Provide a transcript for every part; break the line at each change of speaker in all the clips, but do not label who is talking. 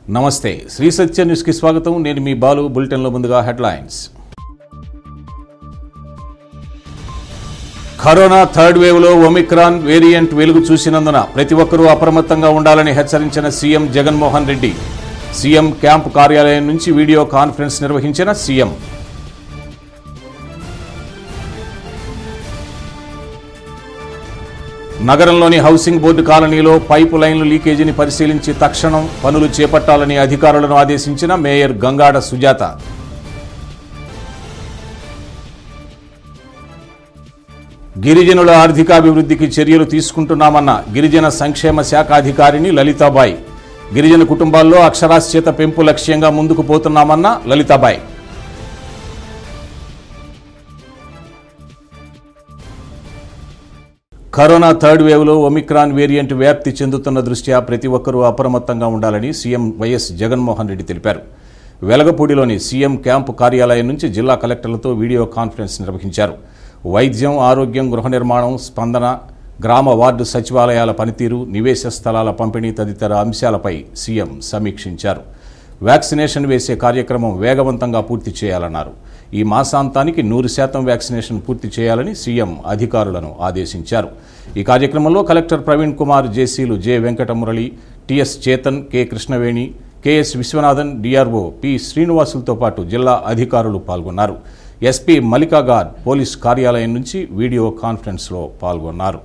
నమస్తే శ్రీ సత్య న్యూస్కి స్వాగతం నేను మీ బాలు బులెటిన్లో ముందుగా హెడ్లైన్స్ కరోనా థర్డ్ వేవ్లో ఒమిక్రాన్ వేరియంట్ వెలుగు చూసినందున ప్రతి ఒక్కరూ అప్రమత్తంగా ఉండాలని హెచ్చరించిన CM Jaganmohan Reddy CM camp కార్యాలయం నుంచి వీడియో కాన్ఫరెన్స్ నిర్వహించిన సీఎం నగరంలోని హౌసింగ్ బోర్డు కాలనీలో పైపు లైన్లు లీకేజీని పరిశీలించి తక్షణం పనులు చేపట్టాలని అధికారులను ఆదేశించిన మేయర్ గంగాడ సుజాత గిరిజనుల ఆర్థికాభివృద్ధికి చర్యలు తీసుకుంటున్నామన్న గిరిజన సంక్షేమ శాఖ అధికారిని లలితాబాయి గిరిజన కుటుంబాల్లో అక్షరాస్యత పెంపు లక్ష్యంగా ముందుకు పోతున్నామన్న లలితాబాయి కరోనా థర్డ్ వేవ్లో ఒమిక్రాన్ వేరియంట్ వ్యాప్తి చెందుతున్న దృష్ట్యా ప్రతి ఒక్కరూ అప్రమత్తంగా ఉండాలని సీఎం వైఎస్ జగన్మోహన్ రెడ్డి తెలిపారు వెలగపూడిలోని సీఎం క్యాంపు కార్యాలయం నుంచి జిల్లా కలెక్టర్లతో వీడియో కాన్ఫరెన్స్ నిర్వహించారు వైద్యం ఆరోగ్యం గృహ నిర్మాణం స్పందన గ్రామ వార్డు సచివాలయాల పనితీరు నివేశ స్థలాల పంపిణీ తదితర అంశాలపై సీఎం సమీక్షించారు వ్యాక్సినేషన్ వేసే కార్యక్రమం వేగవంతంగా పూర్తి చేయాలన్నారు ఈ మాసాంతానికి నూరు శాతం వ్యాక్సినేషన్ పూర్తి చేయాలని సీఎం అధికారులను ఆదేశించారు ఈ కార్యక్రమంలో కలెక్టర్ ప్రవీణ్ కుమార్ జేసీలు J Venkatamurali TS Chetan K Krishnaveni KS Viswanathan DRO P శ్రీనివాసులతో పాటు జిల్లా అధికారులు పాల్గొన్నారు ఎస్పీ మల్లికా గార్డ్ పోలీస్ కార్యాలయం నుంచి వీడియో కాన్ఫరెన్స్లో పాల్గొన్నారు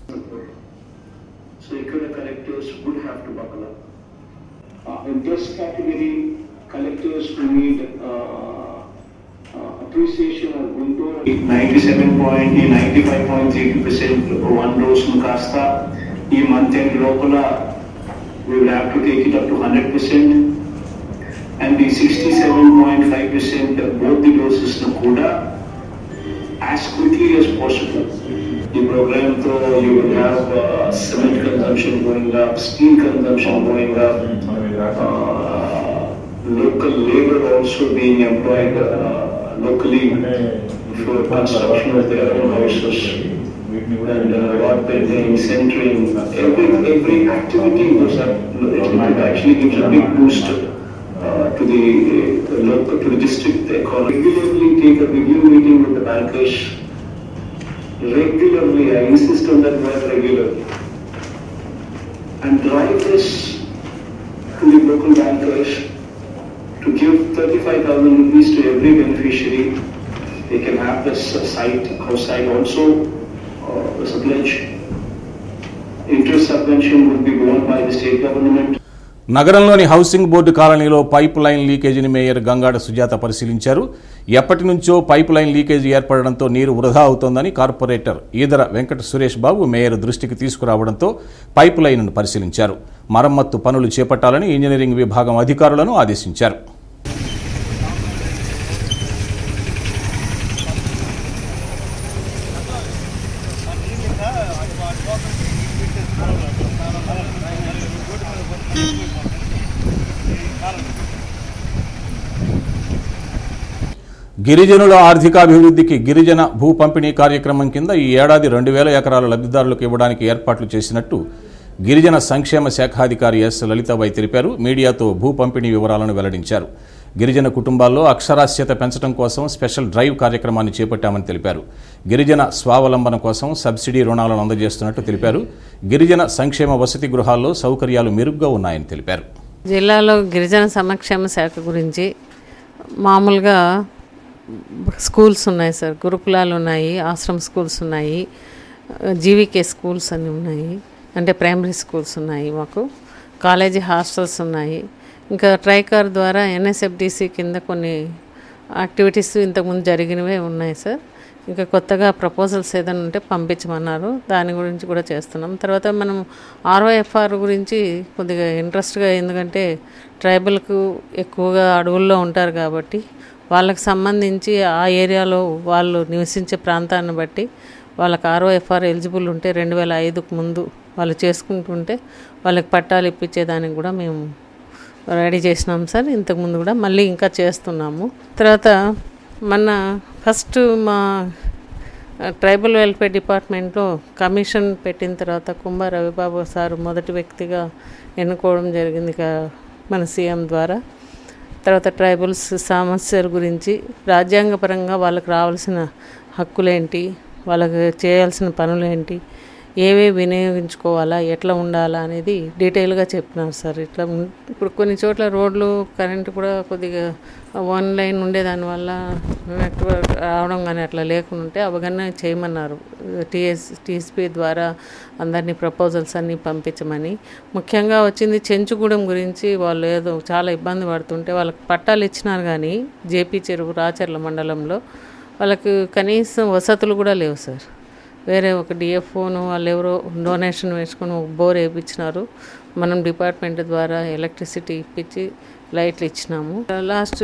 So Ecuador collectors would have to buckle up. Uh, in this category, collectors who need uh, uh, appreciation or window. 97., 95.3% one dose కాస్త ఈ మంత్ ఎండ్ లోపల we will have to take it up to 100%. And the 67.5% both the doses ను కూడా as quickly as possible. The program though you will have uh, cement consumption going up, steel consumption going up, uh, local labor also being employed uh, locally for construction of their own houses. And uh, rock building, centering, every, every activity was up, it actually gives a big boost uh, to the uh, local, to the district economy. Regularly take a review meeting with the bankers. Regularly, I insist on that word regularly. And drive this to the local bankers to give 35,000 rupees to every beneficiary. They can have this uh, site, house site also, uh, as a pledge. Interest subvention would be borne by the state government.
నగరంలోని housing board కాలనీలో pipeline లీకేజీని mayor Gangada Sujatha పరిశీలించారు ఎప్పటి నుంచో pipeline leakage ఏర్పడడంతో నీరు వృధా అవుతోందని కార్పొరేటర్ ఈదర వెంకట సురేష్ బాబు మేయర్ దృష్టికి తీసుకురావడంతో పైప్ లైన్ను పరిశీలించారు మరమ్మత్తు పనులు చేపట్టాలని ఇంజనీరింగ్ విభాగం అధికారులను ఆదేశించారు గిరిజనుల ఆర్థికాభివృద్ధికి గిరిజన భూ పంపిణీ కార్యక్రమం కింద ఈ ఏడాది రెండు వేల ఎకరాల లబ్ధిదారులకు ఇవ్వడానికి ఏర్పాట్లు చేసినట్టు గిరిజన సంక్షేమ శాఖాధికారి ఎస్ లలితాబాయి తెలిపారు మీడియాతో భూ పంపిణీ వివరాలను వెల్లడించారు గిరిజన కుటుంబాల్లో అక్షరాస్యత పెంచడం కోసం స్పెషల్ డ్రైవ్ కార్యక్రమాన్ని చేపట్టామని తెలిపారు గిరిజన స్వావలంబన కోసం సబ్సిడీ రుణాలను అందజేస్తున్నట్టు తెలిపారు గిరిజన సంక్షేమ వసతి గృహాల్లో సౌకర్యాలు మెరుగ్గా ఉన్నాయని తెలిపారు
జిల్లాలో గిరిజన సంక్షేమ శాఖ గురించి మామూలుగా స్కూల్స్ ఉన్నాయి సార్ గురుకులాలు ఉన్నాయి ఆశ్రమ్ స్కూల్స్ ఉన్నాయి జీవికే స్కూల్స్ అని ఉన్నాయి అంటే ప్రైమరీ స్కూల్స్ ఉన్నాయి మాకు కాలేజీ హాస్టల్స్ ఉన్నాయి ఇంకా ట్రైకార్ ద్వారా ఎన్ఎస్ఎఫ్డిసి కింద కొన్ని యాక్టివిటీస్ ఇంతకుముందు జరిగినవే ఉన్నాయి సార్ ఇంకా కొత్తగా ప్రపోజల్స్ ఏదైనా ఉంటే పంపించమన్నారు దాని గురించి కూడా చేస్తున్నాం తర్వాత మనం ఆర్ఓఎఫ్ఆర్ గురించి కొద్దిగా ఇంట్రెస్ట్గా ఎందుకంటే ట్రైబల్కు ఎక్కువగా అడవుల్లో ఉంటారు కాబట్టి వాళ్ళకి సంబంధించి ఆ ఏరియాలో వాళ్ళు నివసించే ప్రాంతాన్ని బట్టి వాళ్ళకి ఆర్ఓఎఫ్ఆర్ ఎలిజిబుల్ ఉంటే రెండు వేల ఐదుకు ముందు వాళ్ళు చేసుకుంటుంటే వాళ్ళకి పట్టాలు ఇప్పించేదానికి కూడా మేము రెడీ చేసినాం సార్ ఇంతకుముందు కూడా మళ్ళీ ఇంకా చేస్తున్నాము తర్వాత మన ఫస్ట్ మా ట్రైబల్ వెల్ఫేర్ డిపార్ట్మెంట్లో కమిషన్ పెట్టిన తర్వాత కుంభ రవిబాబు సార్ మొదటి వ్యక్తిగా ఎన్నుకోవడం జరిగింది ఇక మన సీఎం ద్వారా తర్వాత ట్రైబల్స్ సమస్యల గురించి రాజ్యాంగపరంగా వాళ్ళకి రావాల్సిన హక్కులేంటి వాళ్ళకి చేయాల్సిన పనులేంటి ఏవే వినియోగించుకోవాలా ఎట్లా ఉండాలా అనేది డీటెయిల్గా చెప్పినారు సార్ ఇట్లా ఉం- ఇప్పుడు కొన్ని చోట్ల రోడ్లు కరెంటు కూడా కొద్దిగా వన్ లైన్ ఉండేదాని వల్ల నెట్వర్క్ రావడం కానీ అట్లా లేకుండా ఉంటే అవగాహన చేయమన్నారు టీఎస్ టీఎస్పీ ద్వారా అందరినీ ప్రపోజల్స్ అన్నీ పంపించమని ముఖ్యంగా వచ్చింది చెంచుగూడెం గురించి వాళ్ళు ఏదో చాలా ఇబ్బంది పడుతుంటే వాళ్ళకి పట్టాలు ఇచ్చినారు కానీ జేపీ చెరువు రాచర్ల మండలంలో వాళ్ళకి కనీసం వసతులు కూడా లేవు సార్ వేరే ఒక డిఎఫ్ఓను వాళ్ళు ఎవరో డొనేషన్ వేసుకొని ఒక బోర్ వేయించినారు మనం డిపార్ట్మెంట్ ద్వారా ఎలక్ట్రిసిటీ ఇప్పించి లైట్లు ఇచ్చినాము లాస్ట్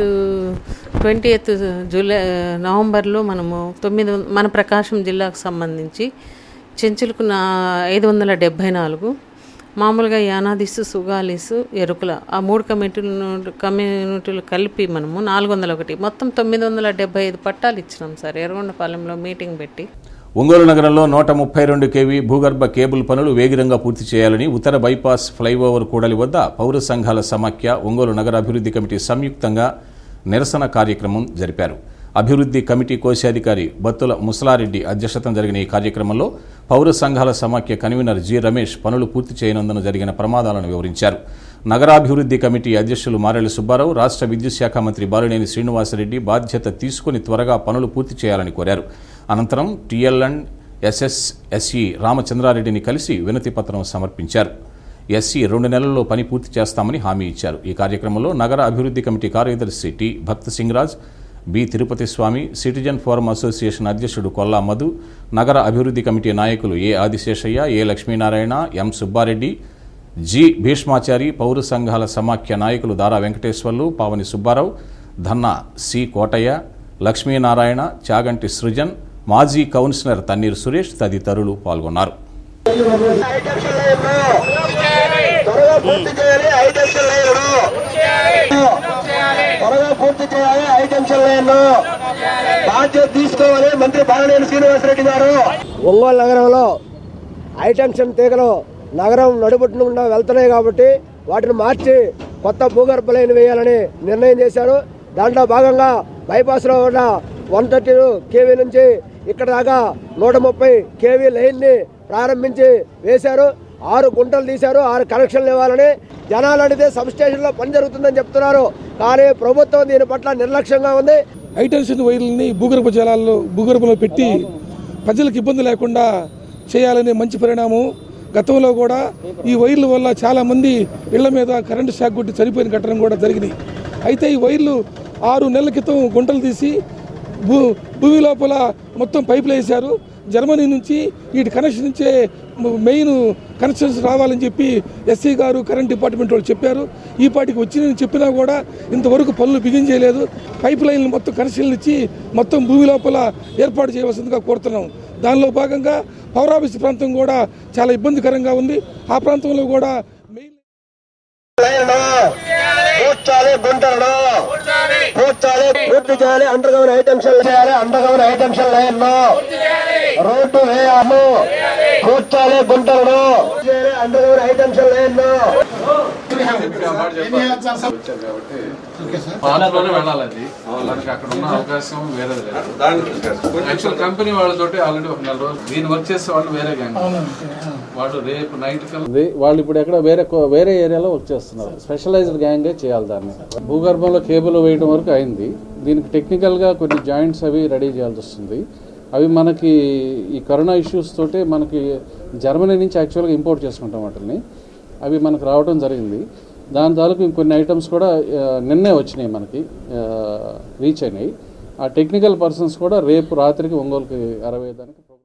ట్వంటీ ఎయిత్ జూలై నవంబర్లో మనము తొమ్మిది వం- మన ప్రకాశం జిల్లాకు సంబంధించి చెంచులకు నా ఐదు వందల డెబ్భై నాలుగు మామూలుగా యానాదిస్ సుగాలిస్ ఎరుకుల ఆ మూడు కమిటీలు కమ్యూనిటీలు కలిపి మనము నాలుగు వందల ఒకటి మొత్తం తొమ్మిది వందల డెబ్బై ఐదు పట్టాలు ఇచ్చినాం సార్ ఎర్రగొండపాలెంలో మీటింగ్ పెట్టి
ఒంగోలు నగరంలో నూట ముప్పై రెండు కేవీ భూగర్భ కేబుల్ పనులు వేగిరంగా పూర్తి చేయాలని ఉత్తర బైపాస్ ఫ్లైఓవర్ కూడలి వద్ద పౌర సంఘాల సమాఖ్య ఒంగోలు నగర అభివృద్ధి కమిటీ సంయుక్తంగా నిరసన కార్యక్రమం జరిపారు అభివృద్ధి కమిటీ కోశాధికారి బత్తుల ముసలారెడ్డి అధ్యక్షతన జరిగిన ఈ కార్యక్రమంలో పౌర సంఘాల సమాఖ్య కన్వీనర్ జి రమేష్ పనులు పూర్తి చేయనందున జరిగిన ప్రమాదాలను వివరించారు నగరాభివృద్ధి కమిటీ అధ్యక్షులు మారెళ్ల సుబ్బారావు రాష్ట్ర విద్యుత్ శాఖ మంత్రి బాలినేని శ్రీనివాసరెడ్డి బాధ్యత తీసుకుని త్వరగా పనులు పూర్తి చేయాలని కోరారు అనంతరం టీఎల్ఎండ్ ఎస్ఎస్ఎస్ఈ రామచంద్రారెడ్డిని కలిసి వినతి పత్రం సమర్పించారు ఎస్సీ రెండు నెలల్లో పని పూర్తి చేస్తామని హామీ ఇచ్చారు ఈ కార్యక్రమంలో నగర అభివృద్ధి కమిటీ కార్యదర్శి T Bhakta Singraj B Tirupati Swamy citizen forum association అధ్యక్షుడు కొల్లా మధు నగర అభివృద్ధి కమిటీ నాయకులు A Adiseshaiah A Lakshminarayana M Subbareddy G Bhishmachari పౌర సంఘాల సమాఖ్య నాయకులు దారా వెంకటేశ్వర్లు పావని సుబ్బారావు ధన్నా సి కోటయ్య లక్ష్మీనారాయణ చాగంటి సృజన్ మాజీ కౌన్సిలర్ తన్నీర్ సురేష్ తదితరులు పాల్గొన్నారు
ఐటెన్షన్ లైన్లు త్వరగా పూర్తి చేయాలి ఐటెన్షన్ లైన్లు త్వరగా పూర్తి చేయాలి ఐటెన్షన్ లైన్లు బాధ్యత తీసుకోవాలి మంత్రి బాలనేని శ్రీనివాసరెడ్డి గారు ఒంగోలు నగరంలో ఐటెన్షన్ తీగలు నగరం నడుబొట్టు గుండా వెళ్తున్నాయి కాబట్టి వాటిని మార్చి కొత్త భూగర్భ లైన్ వేయాలని నిర్ణయం చేశారు దాంట్లో భాగంగా బైపాస్లో ఉన్న వన్ థర్టీ కేవీ నుంచి ఇక్కడ దాకా నూట ముప్పై కేవీ లైన్ని ప్రారంభించి వేశారు ఆరు గుంటలు తీశారు ఆరు కనెక్షన్లు ఇవ్వాలని జనాలు అడిగితే సబ్ స్టేషన్లో పని జరుగుతుందని చెప్తున్నారు కానీ ప్రభుత్వం దీని పట్ల నిర్లక్ష్యంగా ఉంది
హైటెన్షన్ వైర్లని భూగర్భ జలాల్లో భూగర్భంలో పెట్టి ప్రజలకు ఇబ్బంది లేకుండా చేయాలనే మంచి పరిణామం గతంలో కూడా ఈ వైర్ల వల్ల చాలామంది ఇళ్ల మీద కరెంటు షాక్ కొట్టి చనిపోయిన ఘటన కూడా జరిగినాయి అయితే ఈ వైర్లు ఆరు నెలల క్రితం గుంటలు తీసి భూ భూమి లోపల మొత్తం పైపులు వేశారు జర్మనీ నుంచి వీటి కనెక్షన్ నుంచే మెయిన్ కనెక్షన్స్ రావాలని చెప్పి ఎస్సీ గారు కరెంట్ డిపార్ట్మెంట్ వాళ్ళు చెప్పారు ఈ పాటికి వచ్చిందని చెప్పినా కూడా ఇంతవరకు పనులు బిగించేయలేదు పైప్ లైన్లు మొత్తం కనెక్షన్లు ఇచ్చి మొత్తం భూమి లోపల ఏర్పాటు చేయవలసిందిగా కోరుతున్నాం దానిలో భాగంగా పౌరాభిస్ ప్రాంతం కూడా చాలా ఇబ్బందికరంగా ఉంది ఆ ప్రాంతంలో కూడా మెయిన్
లైన్లు పూడ్చాలి గుంటలను పూడ్చాలి పూర్తి చేయాలి అండర్ గ్రౌండ్ ఐటెన్షన్ చేయాలి అండర్ గ్రౌండ్ ఐటెన్షన్ లైన్లు రోడ్డు వేయాము పూడ్చాలి గుంటలను చేయాలి అండర్ గ్రౌండ్ ఐటెన్షన్ లైన్లు
పాలనలోనే వెళ్ళాలండి మనకి అక్కడ ఉన్న అవకాశం వేరేది లేదు యాక్చువల్ కంపెనీ వాళ్ళతోటి ఆల్రెడీ ఒక నెల రోజులు దీని వర్క్ చేసే వాళ్ళు వేరే గ్యాంగ్ వాళ్ళు రేపు నైట్ కల్లా
ఉంది. వాళ్ళు ఇప్పుడు ఎక్కడ వేరే కో- వేరే ఏరియాలో వర్క్ చేస్తున్నారు స్పెషలైజ్డ్ గ్యాంగే చేయాలి దాన్ని భూగర్భంలో కేబుల్ వేయడం వరకు అయింది దీనికి టెక్నికల్గా కొన్ని జాయింట్స్ అవి రెడీ చేయాల్సి వస్తుంది అవి మనకి ఈ కరోనా ఇష్యూస్ తోటే మనకి జర్మనీ నుంచి యాక్చువల్గా ఇంపోర్ట్ చేసుకుంటాం వాటిని అవి మనకు రావడం జరిగింది దాని తాలూకు ఇంకొన్ని ఐటమ్స్ కూడా ఆ, నిన్నే వచ్చినాయి మనకి రీచ్ అయినాయి ఆ టెక్నికల్ పర్సన్స్ కూడా రేపు రాత్రికి ఒంగోలుకి అరవై దానికి ప్రోగ్రామ్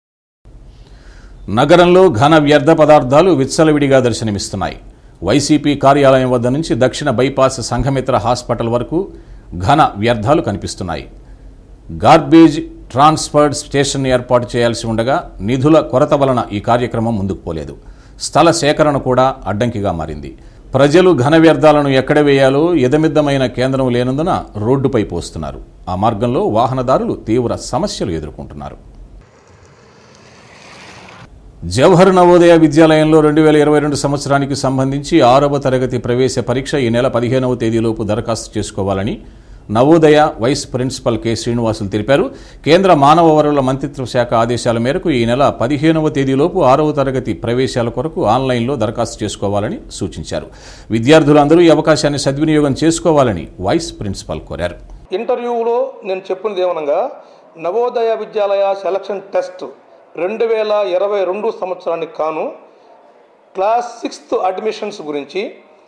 నగరంలో ఘన వ్యర్థ పదార్థాలు విచ్చలవిడిగా దర్శనమిస్తున్నాయి వైసీపీ కార్యాలయం వద్ద నుంచి దక్షిణ బైపాస్ సంఘమిత్ర హాస్పిటల్ వరకు ఘన వ్యర్థాలు కనిపిస్తున్నాయి గార్బేజ్ ట్రాన్స్ఫర్డ్ స్టేషన్ ఏర్పాటు చేయాల్సి ఉండగా నిధుల కొరత వలన ఈ కార్యక్రమం ముందుకు పోలేదు స్థల సేకరణ కూడా అడ్డంకిగా మారింది ప్రజలు ఘన వ్యర్థాలను ఎక్కడ వేయాలో ఎదమిద్దమైన కేంద్రం లేనందున రోడ్డుపై పోస్తున్నారు ఆ మార్గంలో వాహనదారులు తీవ్ర సమస్యలు ఎదుర్కొంటున్నారు జవహర్ నవోదయ విద్యాలయంలో రెండు వేల ఇరవై రెండు సంవత్సరానికి సంబంధించి ఆరవ తరగతి ప్రవేశ పరీక్ష ఈ నెల పదిహేనవ తేదీలోపు దరఖాస్తు చేసుకోవాలని Navodaya vice principal K Srinivasulu తెలిపారు కేంద్ర మానవ వనరుల మంత్రిత్వ శాఖ ఆదేశాల మేరకు ఈ నెల పదిహేనవ తేదీలోపు ఆరవ తరగతి ప్రవేశాల కొరకు ఆన్లైన్లో దరఖాస్తు చేసుకోవాలని సూచించారు విద్యార్థులందరూ ఈ అవకాశాన్ని సద్వినియోగం చేసుకోవాలని వైస్ ప్రిన్సిపల్ కోరారు
ఇంటర్వ్యూలో నేను చెప్పింది ఏమనగా నవోదయ విద్యాలయ సెలక్షన్ టెస్ట్ రెండు వేల ఇరవై రెండు సంవత్సరానికి కాను క్లాస్ సిక్స్త్ అడ్మిషన్స్ గురించి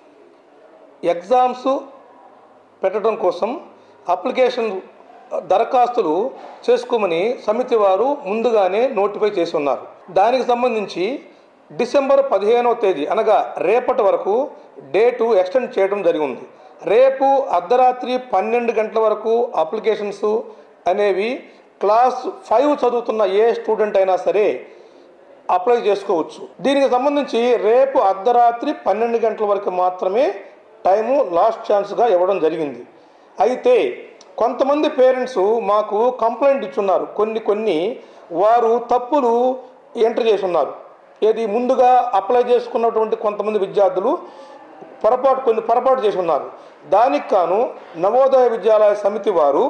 ఎగ్జామ్స్ పెట్టడం కోసం అప్లికేషన్ దరఖాస్తులు చేసుకోమని సమితి వారు ముందుగానే నోటిఫై చేసి ఉన్నారు దానికి సంబంధించి డిసెంబర్ పదిహేనవ తేదీ అనగా రేపటి వరకు డేటు ఎక్స్టెండ్ చేయడం జరిగింది రేపు అర్ధరాత్రి పన్నెండు గంటల వరకు అప్లికేషన్స్ అనేవి క్లాస్ ఫైవ్ చదువుతున్న ఏ స్టూడెంట్ అయినా సరే అప్లై చేసుకోవచ్చు దీనికి సంబంధించి రేపు అర్ధరాత్రి పన్నెండు గంటల వరకు మాత్రమే టైము లాస్ట్ ఛాన్స్గా ఇవ్వడం జరిగింది అయితే కొంతమంది పేరెంట్స్ మాకు కంప్లైంట్ ఇచ్చున్నారు కొన్ని కొన్ని వారు తప్పులు ఎంటర్ చేసి ఉన్నారు ఏది ముందుగా అప్లై చేసుకున్నటువంటి కొంతమంది విద్యార్థులు పొరపాటు కొన్ని పొరపాటు చేసి ఉన్నారు దానికి కాను నవోదయ విద్యాలయ సమితి వారు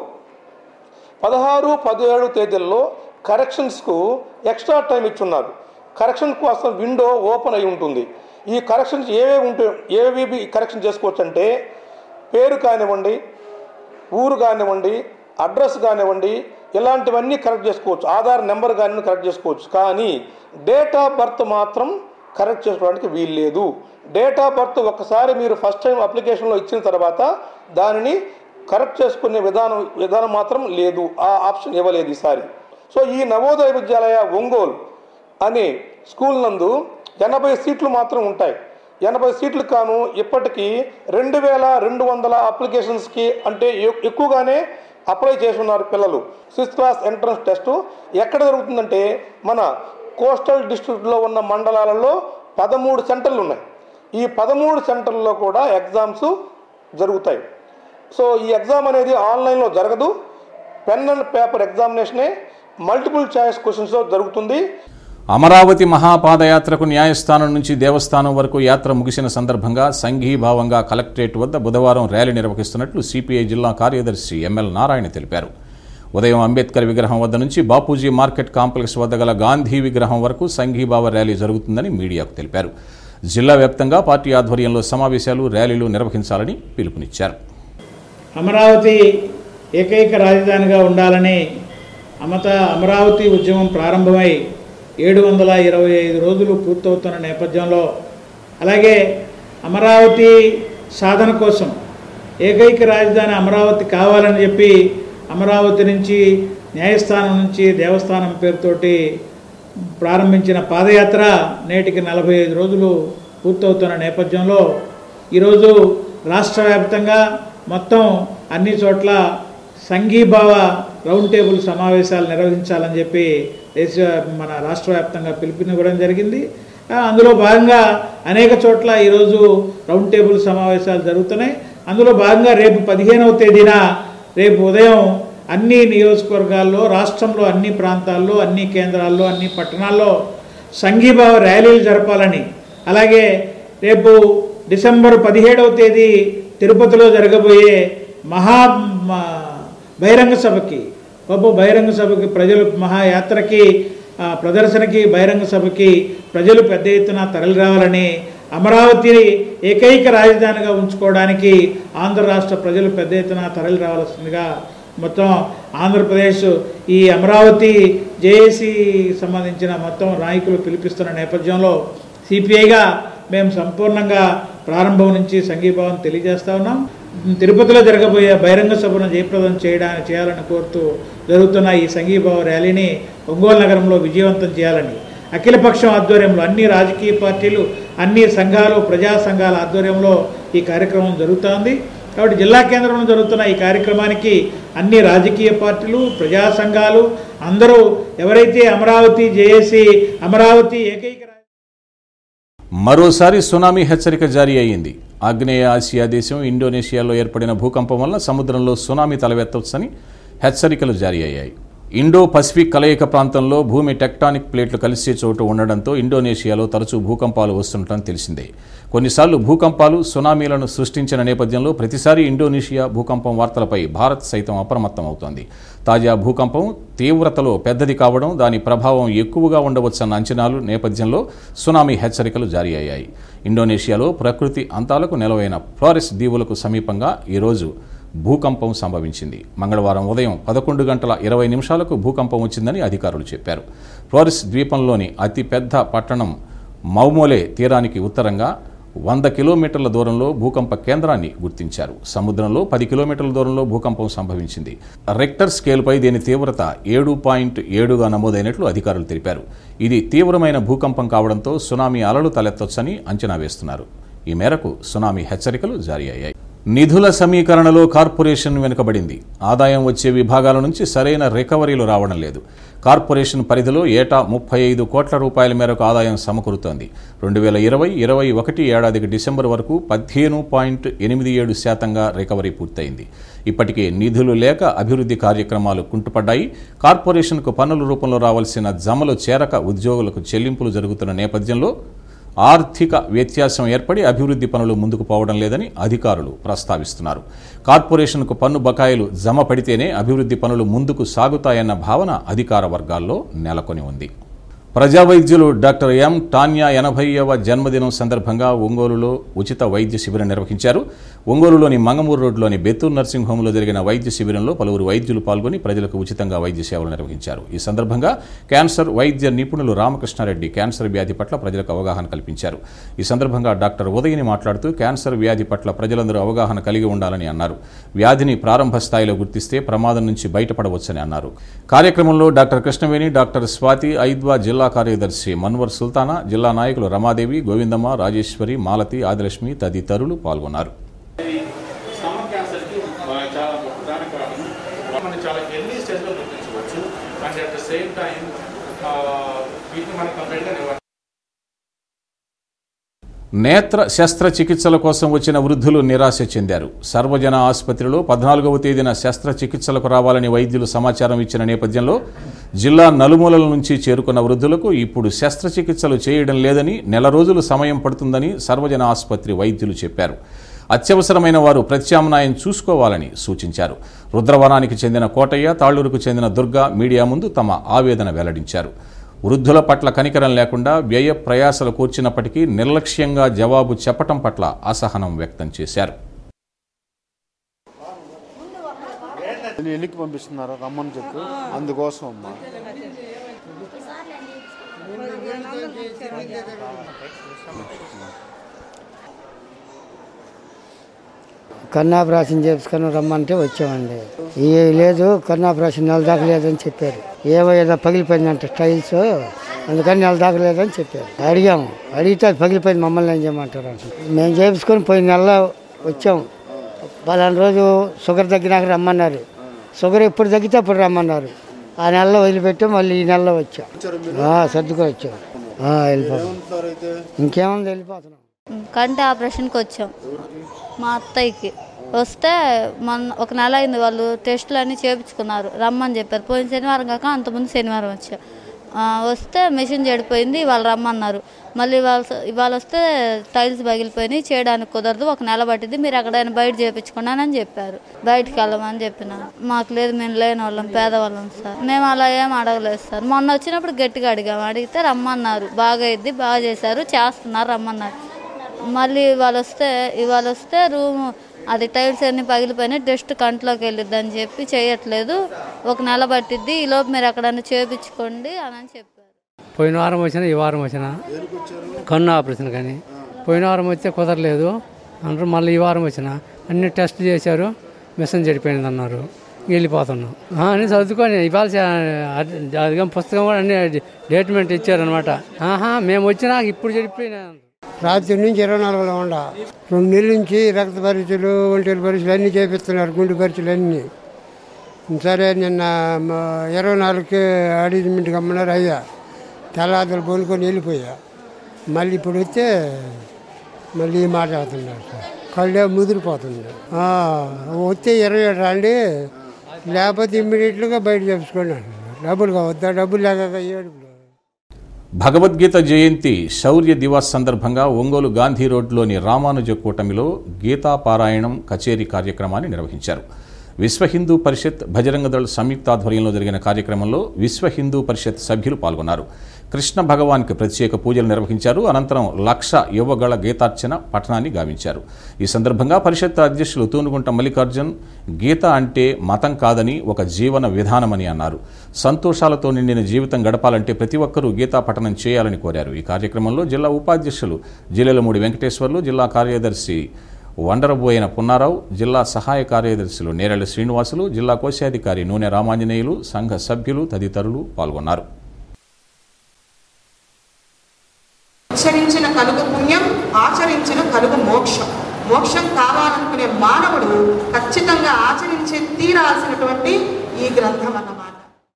పదహారు పదిహేడు తేదీల్లో కరెక్షన్స్కు ఎక్స్ట్రా టైం ఇచ్చున్నారు కరెక్షన్ కోసం విండో ఓపెన్ అయి ఉంటుంది ఈ కరెక్షన్స్ ఏవేవి ఉంటే ఏవేవి కరెక్షన్ చేసుకోవచ్చు అంటే పేరు కానివ్వండి ఊరు కానివ్వండి అడ్రస్ కానివ్వండి ఇలాంటివన్నీ కరెక్ట్ చేసుకోవచ్చు ఆధార్ నెంబర్ కానీ కరెక్ట్ చేసుకోవచ్చు కానీ డేట్ ఆఫ్ బర్త్ మాత్రం కరెక్ట్ చేసుకోవడానికి వీలు లేదు డేట్ ఆఫ్ బర్త్ ఒకసారి మీరు ఫస్ట్ టైం అప్లికేషన్లో ఇచ్చిన తర్వాత దానిని కరెక్ట్ చేసుకునే విధానం విధానం మాత్రం లేదు ఆ ఆప్షన్ ఇవ్వలేదు ఈసారి సో ఈ నవోదయ విద్యాలయ ఒంగోలు అనే స్కూల్ నందు ఎనభై సీట్లు మాత్రం ఉంటాయి ఎనభై సీట్లు కాను ఇప్పటికీ రెండు వేల రెండు వందల అప్లికేషన్స్కి అంటే ఎ- ఎక్కువగానే అప్లై చేస్తున్నారు పిల్లలు సిక్స్త్ క్లాస్ ఎంట్రన్స్ టెస్ట్ ఎక్కడ జరుగుతుందంటే మన కోస్టల్ డిస్ట్రిక్ట్లో ఉన్న మండలాలలో పదమూడు సెంటర్లు ఉన్నాయి ఈ పదమూడు సెంటర్లలో కూడా ఎగ్జామ్స్ జరుగుతాయి సో ఈ ఎగ్జామ్ అనేది ఆన్లైన్లో జరగదు పెన్ అండ్ పేపర్ ఎగ్జామినేషనే మల్టిపుల్ చాయిస్ క్వశ్చన్స్లో జరుగుతుంది
అమరావతి మహాపాదయాత్రకు న్యాయస్థానం నుంచి దేవస్థానం వరకు యాత్ర ముగిసిన సందర్భంగా సంఘీభావంగా కలెక్టరేట్ వద్ద బుధవారం ర్యాలీ నిర్వహిస్తున్నట్లు సిపిఐ జిల్లా కార్యదర్శి ఎంఎల్ నారాయణ తెలిపారు ఉదయం అంబేద్కర్ విగ్రహం వద్ద నుంచి బాపూజీ మార్కెట్ కాంప్లెక్స్ వద్ద గల గాంధీ విగ్రహం వరకు సంఘీభావ ర్యాలీ జరుగుతుందని మీడియాకు తెలిపారు జిల్లా వ్యాప్తంగా పార్టీ ఆధ్వర్యంలో సమావేశాలు ర్యాలీలు నిర్వహించాలని పిలుపునిచ్చారు
అమరావతి ఏకైక రాజధానిగా ఉండాలని అమత అమరావతి ఉద్యమం ప్రారంభమై ఏడు వందల ఇరవై ఐదు రోజులు పూర్తవుతున్న నేపథ్యంలో అలాగే అమరావతి సాధన కోసం ఏకైక రాజధాని అమరావతి కావాలని చెప్పి అమరావతి నుంచి న్యాయస్థానం నుంచి దేవస్థానం పేరుతోటి ప్రారంభించిన పాదయాత్ర నేటికి నలభై ఐదు రోజులు పూర్తవుతున్న నేపథ్యంలో ఈరోజు రాష్ట్ర వ్యాప్తంగా మొత్తం అన్ని చోట్ల సంఘీభావ రౌండ్ టేబుల్ సమావేశాలు నిర్వహించాలని చెప్పి దేశ మన రాష్ట్ర వ్యాప్తంగా పిలుపునివ్వడం జరిగింది ఆ, అందులో భాగంగా అనేక చోట్ల ఈరోజు రౌండ్ టేబుల్ సమావేశాలు జరుగుతున్నాయి అందులో భాగంగా రేపు పదిహేనవ తేదీన రేపు ఉదయం అన్ని నియోజకవర్గాల్లో రాష్ట్రంలో అన్ని ప్రాంతాల్లో అన్ని కేంద్రాల్లో అన్ని పట్టణాల్లో సంఘీభావ ర్యాలీలు జరపాలని అలాగే రేపు డిసెంబర్ పదిహేడవ తేదీ తిరుపతిలో జరగబోయే మహా మ- బహిరంగ సభకి గొప్ప బహిరంగ సభకి ప్రజలు మహాయాత్రకి ఆ, ప్రదర్శనకి బహిరంగ సభకి ప్రజలు పెద్ద ఎత్తున తరలి రావాలని అమరావతిని ఏకైక రాజధానిగా ఉంచుకోవడానికి ఆంధ్ర రాష్ట్ర ప్రజలు పెద్ద ఎత్తున తరలి రావాల్సిందిగా మొత్తం ఆంధ్రప్రదేశ్ ఈ అమరావతి జేఏసీ సంబంధించిన మొత్తం నాయకులు పిలిపిస్తున్న నేపథ్యంలో సిపిఐగా మేము సంపూర్ణంగా ప్రారంభం నుంచి సంఘీభావం తెలియజేస్తా ఉన్నాం తిరుపతిలో జరగబోయే బహిరంగ సభను జయప్రదం చేయడానికి చేయాలని కోరుతూ జరుగుతున్న ఈ సంఘీభావ ర్యాలీని ఒంగోలు నగరంలో విజయవంతం చేయాలని అఖిలపక్షం ఆధ్వర్యంలో అన్ని రాజకీయ పార్టీలు అన్ని సంఘాలు ప్రజా సంఘాల ఆధ్వర్యంలో ఈ కార్యక్రమం జరుగుతోంది కాబట్టి జిల్లా కేంద్రంలో జరుగుతున్న ఈ కార్యక్రమానికి అన్ని రాజకీయ పార్టీలు ప్రజా సంఘాలు అందరూ ఎవరైతే అమరావతి జేఏసీ అమరావతి ఏకైక రా-
మరోసారి సునామీ హెచ్చరిక జారీ అయ్యింది ఆగ్నేయ ఆసియా దేశం ఇండోనేషియాలో ఏర్పడిన భూకంపం వల్ల సముద్రంలో సునామీ తలవెత్తవచ్చని హెచ్చరికలు జారీ అయ్యాయి ఇండో పసిఫిక్ కలయిక ప్రాంతంలో భూమి టెక్టానిక్ ప్లేట్లు కలిసే చోటు ఉండడంతో ఇండోనేషియాలో తరచూ భూకంపాలు వస్తుండటం తెలిసిందే కొన్నిసార్లు భూకంపాలు సునామీలను సృష్టించిన నేపథ్యంలో ప్రతిసారి ఇండోనేషియా భూకంపం వార్తలపై భారత్ సైతం అప్రమత్తం అవుతోంది తాజా భూకంపం తీవ్రతలో పెద్దది కావడం దాని ప్రభావం ఎక్కువగా ఉండవచ్చన్న అంచనాలు నేపథ్యంలో సునామీ హెచ్చరికలు జారీ అయ్యాయి ఇండోనేషియాలో ప్రకృతి అంతాలకు నెలవైన ఫ్లోరెస్ దీవులకు సమీపంగా ఈరోజు భూకంపం సంభవించింది మంగళవారం ఉదయం పదకొండు గంటల ఇరవై నిమిషాలకు భూకంపం వచ్చిందని అధికారులు చెప్పారు ఫ్లోరిస్ ద్వీపంలోని అతిపెద్ద పట్టణం మౌమోలే తీరానికి ఉత్తరంగా వంద కిలోమీటర్ల దూరంలో భూకంప కేంద్రాన్ని గుర్తించారు సముద్రంలో పది కిలోమీటర్ల దూరంలో భూకంపం సంభవించింది రెక్టర్ స్కేల్పై దీని తీవ్రత ఏడు పాయింట్ ఏడుగా నమోదైనట్లు అధికారులు తెలిపారు ఇది తీవ్రమైన భూకంపం కావడంతో సునామీ అలలు తలెత్తొచ్చని అంచనా వేస్తున్నారు ఈ మేరకు సునామీ హెచ్చరికలు జారీ అయ్యాయి నిధుల సమీకరణలో కార్పొరేషన్ వెనుకబడింది ఆదాయం వచ్చే విభాగాల నుంచి సరైన రికవరీలు రావడం లేదు కార్పొరేషన్ పరిధిలో ఏటా ముప్పై ఐదు కోట్ల రూపాయల మేరకు ఆదాయం సమకూరుతోంది రెండు వేల ఇరవై ఇరవై ఒకటి ఏడాదికి డిసెంబర్ వరకు పదిహేను పాయింట్ ఎనిమిది ఏడు శాతంగా రికవరీ పూర్తయింది ఇప్పటికే నిధులు లేక అభివృద్ధి కార్యక్రమాలు కుంటుపడ్డాయి కార్పొరేషన్కు పన్నుల రూపంలో రావాల్సిన జమలు చేరక ఉద్యోగులకు చెల్లింపులు జరుగుతున్న నేపథ్యంలో ఆర్థిక వ్యత్యాసం ఏర్పడి అభివృద్ధి పనులు ముందుకు పోవడం లేదని అధికారులు ప్రస్తావిస్తున్నారు కార్పొరేషన్కు పన్ను బకాయిలు జమ పడితేనే అభివృద్ధి పనులు ముందుకు సాగుతాయన్న భావన అధికార వర్గాల్లో నెలకొని ఉంది ప్రజా వైద్యులు డాక్టర్ ఎం టాన్యా ఎనభైవ జన్మదినం సందర్భంగా ఒంగోలులో ఉచిత వైద్య శిబిరం నిర్వహించారు ఒంగోలులోని మంగమూరు రోడ్లోని బెత్తూర్ నర్సింగ్ హోంలో జరిగిన వైద్య శిబిరంలో పలువురు వైద్యులు పాల్గొని ప్రజలకు ఉచితంగా వైద్య సేవలు నిర్వహించారు ఈ సందర్భంగా క్యాన్సర్ వైద్య నిపుణులు రామకృష్ణారెడ్డి క్యాన్సర్ వ్యాధి పట్ల ప్రజలకు అవగాహన కల్పించారు ఈ సందర్భంగా డాక్టర్ ఉదయని మాట్లాడుతూ క్యాన్సర్ వ్యాధి పట్ల ప్రజలందరూ అవగాహన కలిగి ఉండాలని అన్నారు వ్యాధిని ప్రారంభ స్థాయిలో గుర్తిస్తే ప్రమాదం నుంచి బయటపడవచ్చని అన్నారు కార్యక్రమంలో డాక్టర్ కృష్ణవేణి డాక్టర్ స్వాతి ఐద్వా జిల్లా కార్యదర్శి మన్వర్ సుల్తానా జిల్లా నాయకులు రమాదేవి గోవిందమ్మ రాజేశ్వరి మాలతి ఆదిలక్ష్మి తదితరులు పాల్గొన్నారు
స్టమక్ క్యాన్సర్కి చాలా ప్రధాన కారణం మనం చాలా ఎర్లీ స్టేజ్లో గుర్తించవచ్చు and at the same time వీటిని మనం కంప్లీట్గా నివారించవచ్చు
నేత్ర శస్త్రచికిత్సల కోసం వచ్చిన వృద్ధులు నిరాశ చెందారు సర్వజన ఆసుపత్రిలో పద్నాలుగవ తేదీన శస్త్రచికిత్సలకు రావాలని వైద్యులు సమాచారం ఇచ్చిన నేపథ్యంలో జిల్లా నలుమూలల నుంచి చేరుకున్న వృద్ధులకు ఇప్పుడు శస్త్రచికిత్సలు చేయడం లేదని నెల రోజులు సమయం పడుతుందని సర్వజన ఆసుపత్రి వైద్యులు చెప్పారు అత్యవసరమైన వారు ప్రత్యామ్నాయం చూసుకోవాలని సూచించారు రుద్రవనానికి చెందిన కోటయ్య తాళ్లూరుకు చెందిన దుర్గా మీడియా ముందు తమ ఆవేదన వెల్లడించారు వృద్ధుల పట్ల కనికరం లేకుండా వ్యయ ప్రయాసలు కూర్చినప్పటికీ నిర్లక్ష్యంగా జవాబు చెప్పటం పట్ల అసహనం వ్యక్తం చేశారు
ఎన్నికి పంపిస్తున్నారు రమ్మని చెప్పు అందుకోసం అమ్మా
కన్నాపరేషన్ చేసుకొని రమ్మంటే వచ్చామండి ఏ లేదు కన్నాపరేషన్ నెల దాకా లేదని చెప్పారు ఏవో ఏదో పగిలిపోయిందంట స్టైల్స్ అందుకని నెల దాకా లేదని చెప్పారు అడిగాము అడిగితే అది పగిలిపోయింది మమ్మల్ని ఏం చేయమంటారు అంట. మేము చేయించుకొని పోయిన నెలలో వచ్చాము పలానా రోజు షుగర్ తగ్గినాక రమ్మన్నారు షుగర్ ఎప్పుడు తగ్గితే అప్పుడు రమ్మన్నారు ఆ నెలలో వదిలిపెట్టి మళ్ళీ ఈ నెలలో వచ్చాం ఆ, సర్దుకొని వచ్చాం ఆ, వెళ్ళిపోతాం ఇంకేముంది వెళ్ళిపోతున్నాం
కంటి ఆపరేషన్కి వచ్చాం మా అత్తయ్యకి వస్తే మొన్న ఒక నెల అయింది వాళ్ళు టెస్టులు అన్నీ చేయించుకున్నారు రమ్మని చెప్పారు పోయిన శనివారం కాక అంతకుముందు శనివారం వచ్చా ఆ, వస్తే మెషిన్ చెడిపోయింది వాళ్ళు రమ్మన్నారు మళ్ళీ ఇవాళ ఇవాళ వస్తే టైల్స్ పగిలిపోయినాయి చేయడానికి కుదరదు ఒక నెల పట్టింది మీరు ఎక్కడైనా బయట చేయించుకున్నానని చెప్పారు బయటికి వెళ్ళమని చెప్పిన మాకు లేదు మేము లేని వాళ్ళం పేదవాళ్ళం సార్ మేము అలా ఏం అడగలేదు సార్ మొన్న వచ్చినప్పుడు గట్టిగా అడిగాము అడిగితే రమ్మన్నారు బాగా అయింది బాగా చేశారు చేస్తున్నారు రమ్మన్నారు మళ్ళీ ఇవాళ వస్తే ఇవాళ వస్తే రూమ్ అది టైల్స్ అన్ని పగిలిపోయినాయి డస్ట్ కంట్లోకి వెళ్ళిద్ది అని చెప్పి చేయట్లేదు ఒక నెల పట్టిద్ది ఈ లోపు మీరు ఎక్కడైనా చేయించుకోండి అని అని చెప్పారు
పోయిన వారం వచ్చినా ఈ వారం వచ్చినా కన్ను ఆపరేషన్ కానీ పోయిన వారం వస్తే కుదరలేదు అంటారు మళ్ళీ ఈ వారం వచ్చిన అన్ని టెస్ట్ చేశారు మిషన్ చెడిపోయింది అన్నారు వెళ్ళిపోతున్నాం ఆ, అన్ని చదువుకొని ఇవాళ అది పుస్తకం కూడా అన్ని డేట్మెంట్ ఇచ్చారనమాట ఆహా మేము వచ్చినా ఇప్పుడు చెడిపోయినా
రాత్రి నుంచి ఇరవై నాలుగులో ఉండ రెండు నెలల నుంచి రక్త పరీక్షలు ఒంటెల పరీక్షలు అన్నీ చేపిస్తున్నారు గుండె పరీక్షలు అన్నీ సరే నిన్న మ- ఇరవై నాలుగుకి అడిజిమెంట్కి అమ్మన్నారు అయ్యా తెల్లాదులు పోనుకొని వెళ్ళిపోయా మళ్ళీ ఇప్పుడు వస్తే మళ్ళీ ఈ మాట అవుతున్నారు సార్ కళ్ళే ముదిరిపోతుంది ఆ, వస్తే ఇరవై ఏడు రండి లేకపోతే ఇమ్మీడియట్గా బయట చెప్పుకోండి అంటున్నారు డబ్బులు కావద్దా డబ్బులు లేక ఏడుపులు
భగవద్గీత జయంతి శౌర్య దివాస్ సందర్భంగా ఒంగోలు గాంధీ రోడ్లోని రామానుజ కూటమిలో గీతా పారాయణం కచేరీ కార్యక్రమాన్ని నిర్వహించారు విశ్వ హిందూ పరిషత్ భజరంగదళ్ సంయుక్త ఆధ్వర్యంలో జరిగిన కార్యక్రమంలో విశ్వ హిందూ పరిషత్ సభ్యులు పాల్గొన్నారు కృష్ణ భగవాన్కి ప్రత్యేక పూజలు నిర్వహించారు అనంతరం లక్ష యువగళ గీతార్చన పఠనాన్ని గావించారు ఈ సందర్భంగా పరిషత్ అధ్యక్షులు తూనుగుంట మల్లికార్జున్ గీత అంటే మతం కాదని ఒక జీవన విధానమని అన్నారు సంతోషాలతో నిండిన జీవితం గడపాలంటే ప్రతి ఒక్కరూ గీతా పఠనం చేయాలని కోరారు ఈ కార్యక్రమంలో జిల్లా ఉపాధ్యక్షులు జిల్లెలమూడి వెంకటేశ్వర్లు జిల్లా కార్యదర్శి వండరబోయిన పున్నారావు జిల్లా సహాయ కార్యదర్శులు నేరెళ్ల శ్రీనివాసులు జిల్లా కోశాధికారి నూనె రామాంజనేయులు సంఘ సభ్యులు తదితరులు పాల్గొన్నారు
ఆచరించిన కలుగు పుణ్యం ఆచరించిన కలుగు మోక్షం మోక్షం కావాలనుకునే మానవుడు ఖచ్చితంగా ఆచరించే తీరాల్సినటువంటి ఈ గ్రంథం అన్నమాట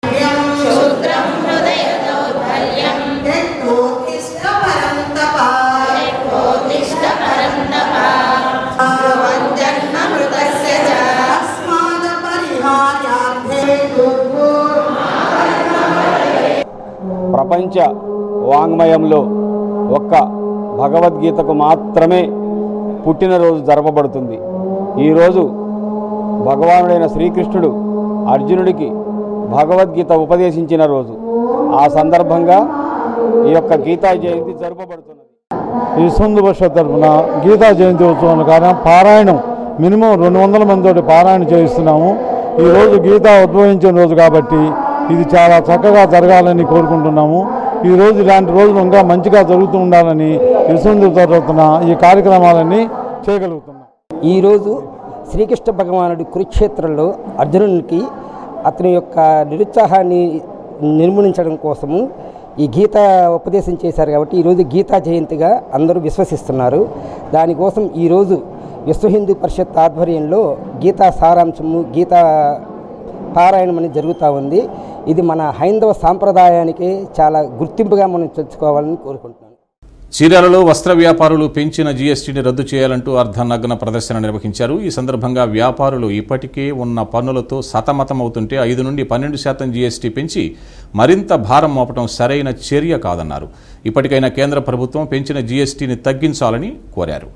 ప్రపంచ వాంగ్మయంలో ఒక్క భగవద్గీతకు మాత్రమే పుట్టినరోజు జరపబడుతుంది ఈరోజు భగవానుడైన శ్రీకృష్ణుడు అర్జునుడికి భగవద్గీత ఉపదేశించిన రోజు ఆ సందర్భంగా ఈ యొక్క గీతా జయంతి జరపబడుతున్నది
ఈ సుందు పరిషత్ తరఫున గీతా జయంతి ఉత్సవం కారణం పారాయణం మినిమం రెండు వందల మందితోటి పారాయణ చేయిస్తున్నాము ఈరోజు గీత ఉద్భవించిన రోజు కాబట్టి ఇది చాలా చక్కగా జరగాలని కోరుకుంటున్నాము ఈ రోజు ఇలాంటి రోజులు ఇంకా మంచిగా జరుగుతూ ఉండాలని యశ్వంతు తరఫున ఈ కార్యక్రమాలన్నీ చేయగలుగుతున్నాం
ఈరోజు శ్రీకృష్ణ భగవానుడి కురుక్షేత్రంలో అర్జునునికి అతని యొక్క నిరుత్సాహాన్ని నిర్మూలించడం కోసము ఈ గీత ఉపదేశం చేశారు కాబట్టి ఈరోజు గీతా జయంతిగా అందరూ విశ్వసిస్తున్నారు దానికోసం ఈరోజు విశ్వ హిందూ పరిషత్ ఆధ్వర్యంలో గీతా సారాంశము గీతా పారాయణం అనేది జరుగుతూ ఉంది ఇది మన హైందవ సాంప్రదాయానికి చాలా గుర్తింపుగా మనం తెచ్చుకోవాలని కోరుకుంటున్నాను
చీరాలలో వస్త్ర వ్యాపారులు పెంచిన జీఎస్టీని రద్దు చేయాలంటూ అర్ధనగ్న ప్రదర్శన నిర్వహించారు ఈ సందర్భంగా వ్యాపారులు ఇప్పటికే ఉన్న పన్నులతో సతమతమవుతుంటే ఐదు నుండి పన్నెండు శాతం జీఎస్టీ పెంచి మరింత భారం మోపడం సరైన చర్య కాదన్నారు ఇప్పటికైనా కేంద్ర ప్రభుత్వం పెంచిన జీఎస్టీని తగ్గించాలని కోరారు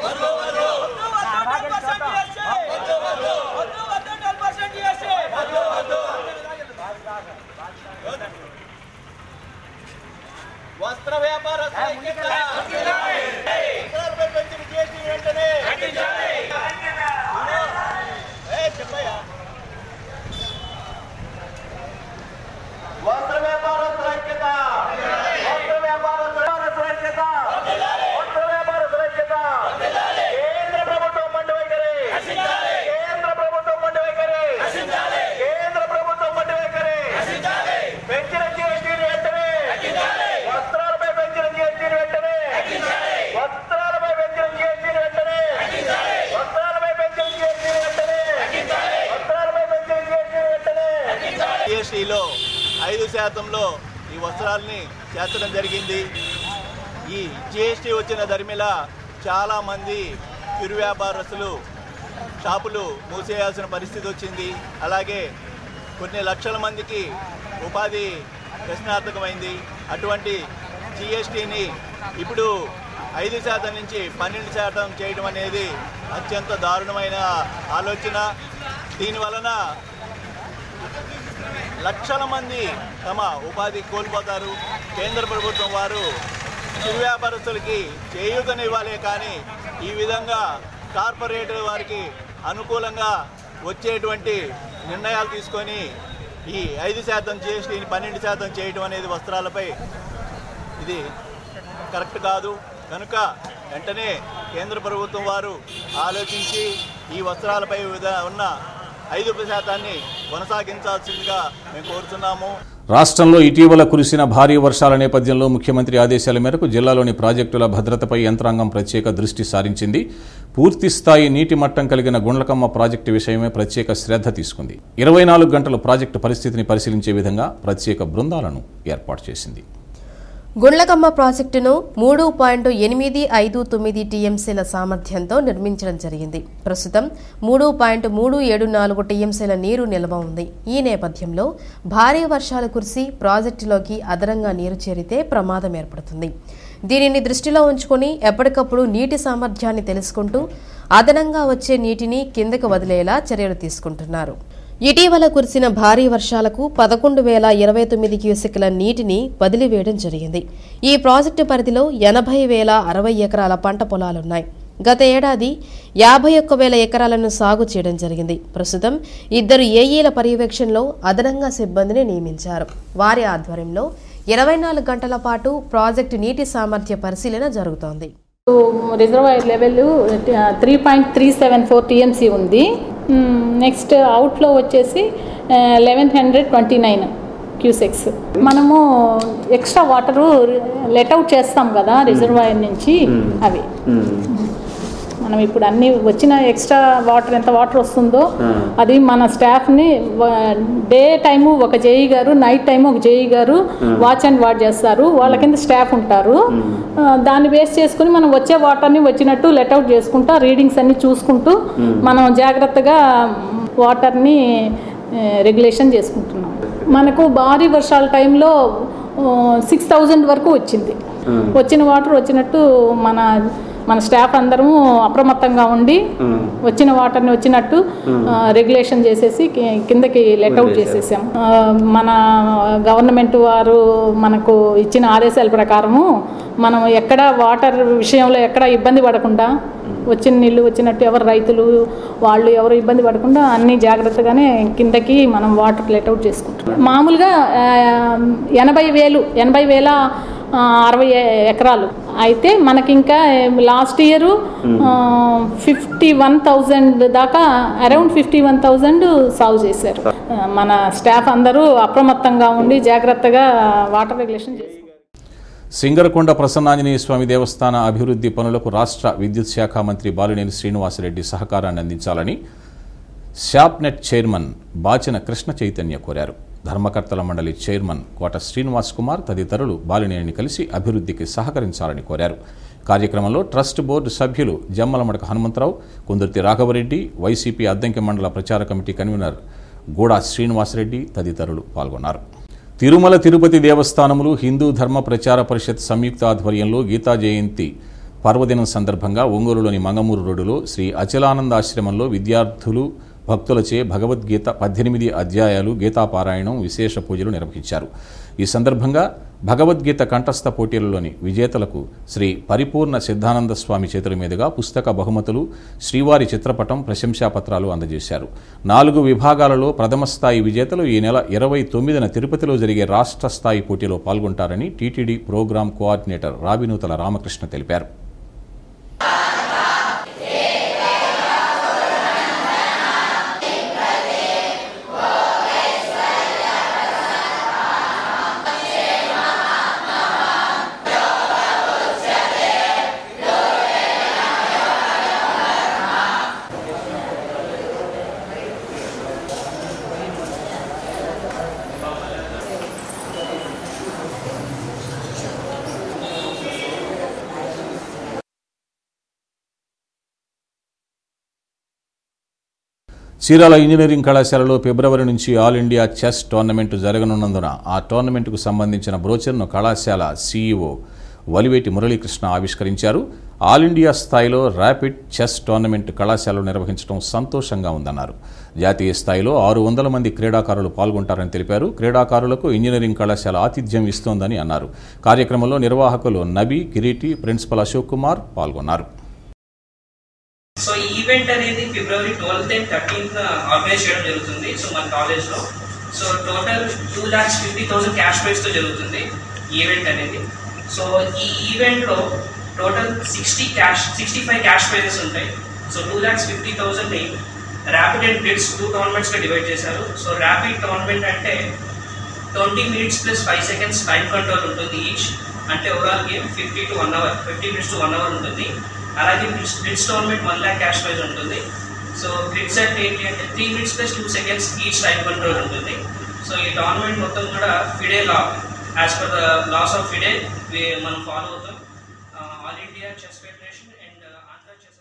వస్త్ర వ్యాపార వెంటనే చెప్పయ్యా వస్త్ర వ్యాపార ఐక్యత వస్త్ర వ్యాపార ఐక్యత వస్త్ర వ్యాపార ఐక్యత కేంద్ర ప్రభుత్వం మండి వైఖరి కేంద్ర ప్రభుత్వం మండి వైఖరి కేంద్ర ప్రభుత్వం మండి వైఖరి పెంచిన జీఎస్టీని వెంటనే వస్త్రాలపై పెంచిన జీఎస్టీని వెంటనే వస్త్రాలపై పెంచిన జీఎస్టీని వెంటనే వస్త్రాలపై పెంచిన జీఎస్టీని వెంటనే వస్త్రాలపై పెంచిన జీఎస్టీని వెంటనే
జిఎస్టీలో ఐదు శాతంలో ఈ వస్త్రాలని చేర్చడం జరిగింది ఈ జిఎస్టీ వచ్చిన ధర్మిల చాలామంది చిరు వ్యాపారస్తులు షాపులు మూసేయాల్సిన పరిస్థితి వచ్చింది అలాగే కొన్ని లక్షల మందికి ఉపాధి ప్రశ్నార్థకమైంది అటువంటి జిఎస్టీని ఇప్పుడు ఐదు శాతం నుంచి పన్నెండు శాతం చేయడం అనేది అత్యంత దారుణమైన ఆలోచన దీని వలన లక్షల మంది తమ ఉపాధి కోల్పోతారు కేంద్ర ప్రభుత్వం వారు చిరు వ్యాపారస్తులకి చేయూతనివ్వాలే కానీ ఈ విధంగా కార్పొరేట్ వారికి అనుకూలంగా వచ్చేటువంటి నిర్ణయాలు తీసుకొని ఈ ఐదు శాతం జిఎస్టీని పన్నెండు శాతం చేయడం అనేది వస్త్రాలపై ఇది కరెక్ట్ కాదు కనుక వెంటనే కేంద్ర ప్రభుత్వం వారు ఆలోచించి ఈ వస్త్రాలపై విధ- ఉన్న ఐదు శాతాన్ని కొనసాగించాల్సిందిగా మేము కోరుతున్నాము
రాష్ట్రంలో ఇటీవల కురిసిన భారీ వర్షాల నేపథ్యంలో ముఖ్యమంత్రి ఆదేశాల మేరకు జిల్లాలోని ప్రాజెక్టుల భద్రతపై యంత్రాంగం ప్రత్యేక దృష్టి సారించింది పూర్తి స్థాయి నీటి మట్టం కలిగిన గుండ్లకమ్మ ప్రాజెక్టు విషయమే ప్రత్యేక శ్రద్ధ తీసుకుంది ఇరవై నాలుగు గంటలు ప్రాజెక్టు పరిస్థితిని పరిశీలించే విధంగా ప్రత్యేక బృందాలను ఏర్పాటు చేసింది
గుండ్లకమ్మ ప్రాజెక్టును మూడు పాయింట్ ఎనిమిది ఐదు తొమ్మిది టీఎంసీల సామర్థ్యంతో నిర్మించడం జరిగింది ప్రస్తుతం మూడు పాయింట్ మూడు ఏడు నాలుగు టీఎంసీల నీరు నిల్వ ఉంది ఈ నేపథ్యంలో భారీ వర్షాలు కురిసి ప్రాజెక్టులోకి అదనంగా నీరు చేరితే ప్రమాదం ఏర్పడుతుంది దీనిని దృష్టిలో ఉంచుకొని ఎప్పటికప్పుడు నీటి సామర్థ్యాన్ని తెలుసుకుంటూ అదనంగా వచ్చే నీటిని కిందకు వదిలేలా చర్యలు తీసుకుంటున్నారు ఇటీవల కురిసిన భారీ వర్షాలకు పదకొండు వేల ఇరవై తొమ్మిది క్యూసెక్ల నీటిని వదిలివేయడం జరిగింది ఈ ప్రాజెక్టు పరిధిలో ఎనభై వేల అరవై ఎకరాల పంట పొలాలున్నాయి గత ఏడాది యాభై ఒక్క వేల ఎకరాలను సాగు చేయడం జరిగింది ప్రస్తుతం ఇద్దరు ఏఈల పర్యవేక్షణలో అదనంగా సిబ్బందిని నియమించారు వారి ఆధ్వర్యంలో ఇరవై నాలుగు గంటల పాటు ప్రాజెక్టు నీటి సామర్థ్య పరిశీలన జరుగుతోంది
reservoir level three point three seven four TMC ఉంది నెక్స్ట్ అవుట్లో వచ్చేసి eleven hundred twenty nine cusecs మనము ఎక్స్ట్రా వాటరు లెట్అవుట్ చేస్తాం కదా రిజర్వాయర్ నుంచి అవి మనం ఇప్పుడు అన్ని వచ్చిన ఎక్స్ట్రా వాటర్ ఎంత వాటర్ వస్తుందో అది మన స్టాఫ్ని డే టైము ఒక జేఈ గారు నైట్ టైము ఒక జేఈ గారు వాచ్ అండ్ వాచ్ చేస్తారు వాళ్ళ కింద స్టాఫ్ ఉంటారు ఆ, దాన్ని బేస్ చేసుకుని మనం వచ్చే వాటర్ని వచ్చినట్టు లెట్అవుట్ చేసుకుంటా రీడింగ్స్ అన్ని చూసుకుంటూ మనం జాగ్రత్తగా వాటర్ని రెగ్యులేషన్ చేసుకుంటున్నాం మనకు భారీ వర్షాల టైంలో సిక్స్ థౌజండ్ వరకు వచ్చింది వచ్చిన వాటర్ వచ్చినట్టు మన మన స్టాఫ్ అందరము అప్రమత్తంగా ఉండి వచ్చిన వాటర్ని వచ్చినట్టు రెగ్యులేషన్ చేసేసి కి- కిందకి లెట్అవుట్ చేసేసాం ఆ, మన గవర్నమెంట్ వారు మనకు ఇచ్చిన ఆదేశాల ప్రకారము మనం ఎక్కడ వాటర్ విషయంలో ఎక్కడ ఇబ్బంది పడకుండా వచ్చిన నీళ్ళు వచ్చినట్టు ఎవరు రైతులు వాళ్ళు ఎవరు ఇబ్బంది పడకుండా అన్ని జాగ్రత్తగానే కిందకి మనం వాటర్ లెట్అవుట్ చేసుకుంటాం మామూలుగా ఆ, ఎనభై వేలు ఎనభై వేల ఆ, అరవై ఎకరాలు అయితే మనకి ఇంకా last year fifty one thousand దాకా around fifty one thousand solve చేశారు ఆ, మన స్టాఫ్ అందరూ అప్రమత్తంగా ఉండి జాగ్రత్తగా వాటర్ రెగ్యులేషన్ చేస్తారు
సింగరకొండ ప్రసన్నాంజనేయ స్వామి దేవస్థాన అభివృద్ధి పనులకు రాష్ట్ర విద్యుత్ శాఖ మంత్రి బాలినేని శ్రీనివాసరెడ్డి సహకారాన్ని అందించాలని శాప్నెట్ చైర్మన్ బాచిన కృష్ణ చైతన్య కోరారు ధర్మకర్తల మండలి చైర్మన్ కోట శ్రీనివాస్ కుమార్ తదితరులు బాలినేనిని కలిసి అభివృద్ధికి సహకరించాలని కోరారు కార్యక్రమంలో ట్రస్ట్ బోర్డు సభ్యులు జమ్మలమడక హనుమంతరావు కుందుర్తి రాఘవరెడ్డి వైసీపీ అద్దంకి మండల ప్రచార కమిటీ కన్వీనర్ గూడా శ్రీనివాసరెడ్డి తదితరులు పాల్గొన్నారు తిరుమల తిరుపతి దేవస్థానములు హిందూ ధర్మ ప్రచార పరిషత్ సంయుక్త ఆధ్వర్యంలో గీతా జయంతి పర్వదినం సందర్భంగా ఒంగోలులోని మంగమూరు రోడ్డులో శ్రీ అచలానంద ఆశ్రమంలో విద్యార్థులు భక్తులచే భగవద్గీత పద్దెనిమిది అధ్యాయాలు గీతాపారాయణం విశేష పూజలు నిర్వహించారు ఈ సందర్భంగా భగవద్గీత కంఠస్థ పోటీలలోని విజేతలకు శ్రీ పరిపూర్ణ సిద్ధానంద స్వామి చేతుల మీదుగా పుస్తక బహుమతులు శ్రీవారి చిత్రపటం ప్రశంసాపత్రాలు అందజేశారు నాలుగు విభాగాలలో ప్రథమ స్థాయి విజేతలు ఈ నెల ఇరవై తొమ్మిదిన తిరుపతిలో జరిగే రాష్ట్ర స్థాయి పోటీలో పాల్గొంటారని TTD program coordinator Rabinuthala Ramakrishna తెలిపారు చీరాల ఇంజనీరింగ్ కళాశాలలో ఫిబ్రవరి నుంచి ఆల్ ఇండియా చెస్ టోర్నమెంట్ జరగనున్నందున ఆ టోర్నమెంట్కు సంబంధించిన బ్రోచర్ను కళాశాల సీఈఓ వలివేటి మురళీకృష్ణ ఆవిష్కరించారు ఆల్ ఇండియా స్థాయిలో ర్యాపిడ్ చెస్ టోర్నమెంట్ కళాశాలలో నిర్వహించడం సంతోషంగా ఉందన్నారు జాతీయ స్థాయిలో ఆరు వందల మంది క్రీడాకారులు పాల్గొంటారని తెలిపారు క్రీడాకారులకు ఇంజనీరింగ్ కళాశాల ఆతిథ్యం ఇస్తోందని అన్నారు కార్యక్రమంలో నిర్వాహకులు నబీ కిరీటి ప్రిన్సిపల్ అశోక్ కుమార్ పాల్గొన్నారు
సో ఈ ఈవెంట్ అనేది February twelfth and thirteenth organize చేయడం జరుగుతుంది సో మన కాలేజ్లో so total two lakhs fifty thousand cash ప్రైజ్తో జరుగుతుంది ఈ ఈవెంట్ అనేది సో ఈ ఈవెంట్లో total sixty cash sixty five cash prizes ఉంటాయి సో టూ ల్యాక్స్ ఫిఫ్టీ థౌసండ్ని ర్యాపిడ్ అండ్ బ్లిట్స్ టూ టోర్నమెంట్స్గా డివైడ్ చేశారు సో ర్యాపిడ్ టోర్నమెంట్ అంటే twenty minutes plus five seconds time control ఉంటుంది ఈచ్ అంటే overall game fifty to one hour fifty minutes to one hour ఉంటుంది అలాగే blitz blitz tournament one lakh cash prize ఉంటుంది so blitz అంటే ఏంటి అంటే three minutes plus two seconds each time control ఉంటుంది so ఈ టోర్నమెంట్ మొత్తం కూడా FIDE law as per the laws of FIDE way- మనం ఫాలో అవుతాం all India chess federation and Andhra chess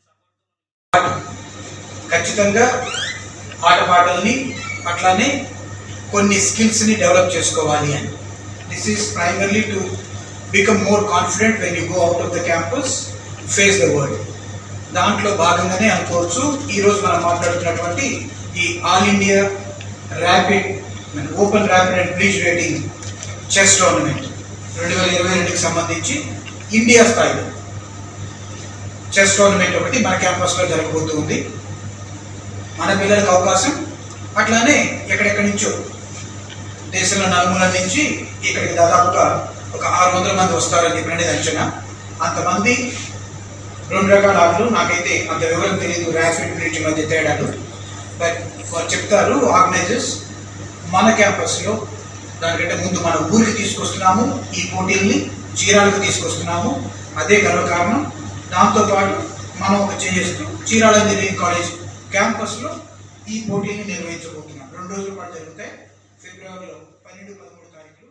ఖచ్చితంగా ఆటపాటల్ని అట్లానే కొన్ని స్కిల్స్ని డెవలప్ చేసుకోవాలి అని this is primarily to become more confident when you go out of the campus face the world దాంట్లో భాగంగానే అనుకోవచ్చు ఈరోజు మనం మాట్లాడుతున్నటువంటి ఈ all India rapid open rapid and blitz rating chess tournament రెండు వేల ఇరవై రెండుకి సంబంధించి ఇండియా స్థాయిలో చెస్ టోర్నమెంట్ ఒకటి మన క్యాంపస్లో జరగబోతుంది మన పిల్లలకు అవకాశం అట్లానే ఎక్కడెక్కడి నుంచో దేశంలో నలుమూల నుంచి ఇక్కడికి దాదాపుగా ఒక ఆరు వందల మంది వస్తారని చెప్పి అనేది అంచనా అంతమంది రెండు రకాల ఆటలు నాకైతే అంత వివరం తెలియదు ర్యాపిడ్ బ్రీచ్ మధ్య తేడాలు బట్ వారు చెప్తారు ఆర్గనైజర్స్ మన క్యాంపస్లో దానికంటే ముందు మన ఊరికి తీసుకొస్తున్నాము ఈ పోటీల్ని చీరాలకు తీసుకొస్తున్నాము అదే గర్వకారణం దాంతోపాటు మనం ఒక చేస్తున్నాం చీరాల ఇంజనీరింగ్ కాలేజ్ క్యాంపస్లో ఈ పోటీని నిర్వహించబోతున్నాం రెండు రోజుల పాటు జరుగుతాయి ఫిబ్రవరిలో పన్నెండు పదమూడు తారీఖులు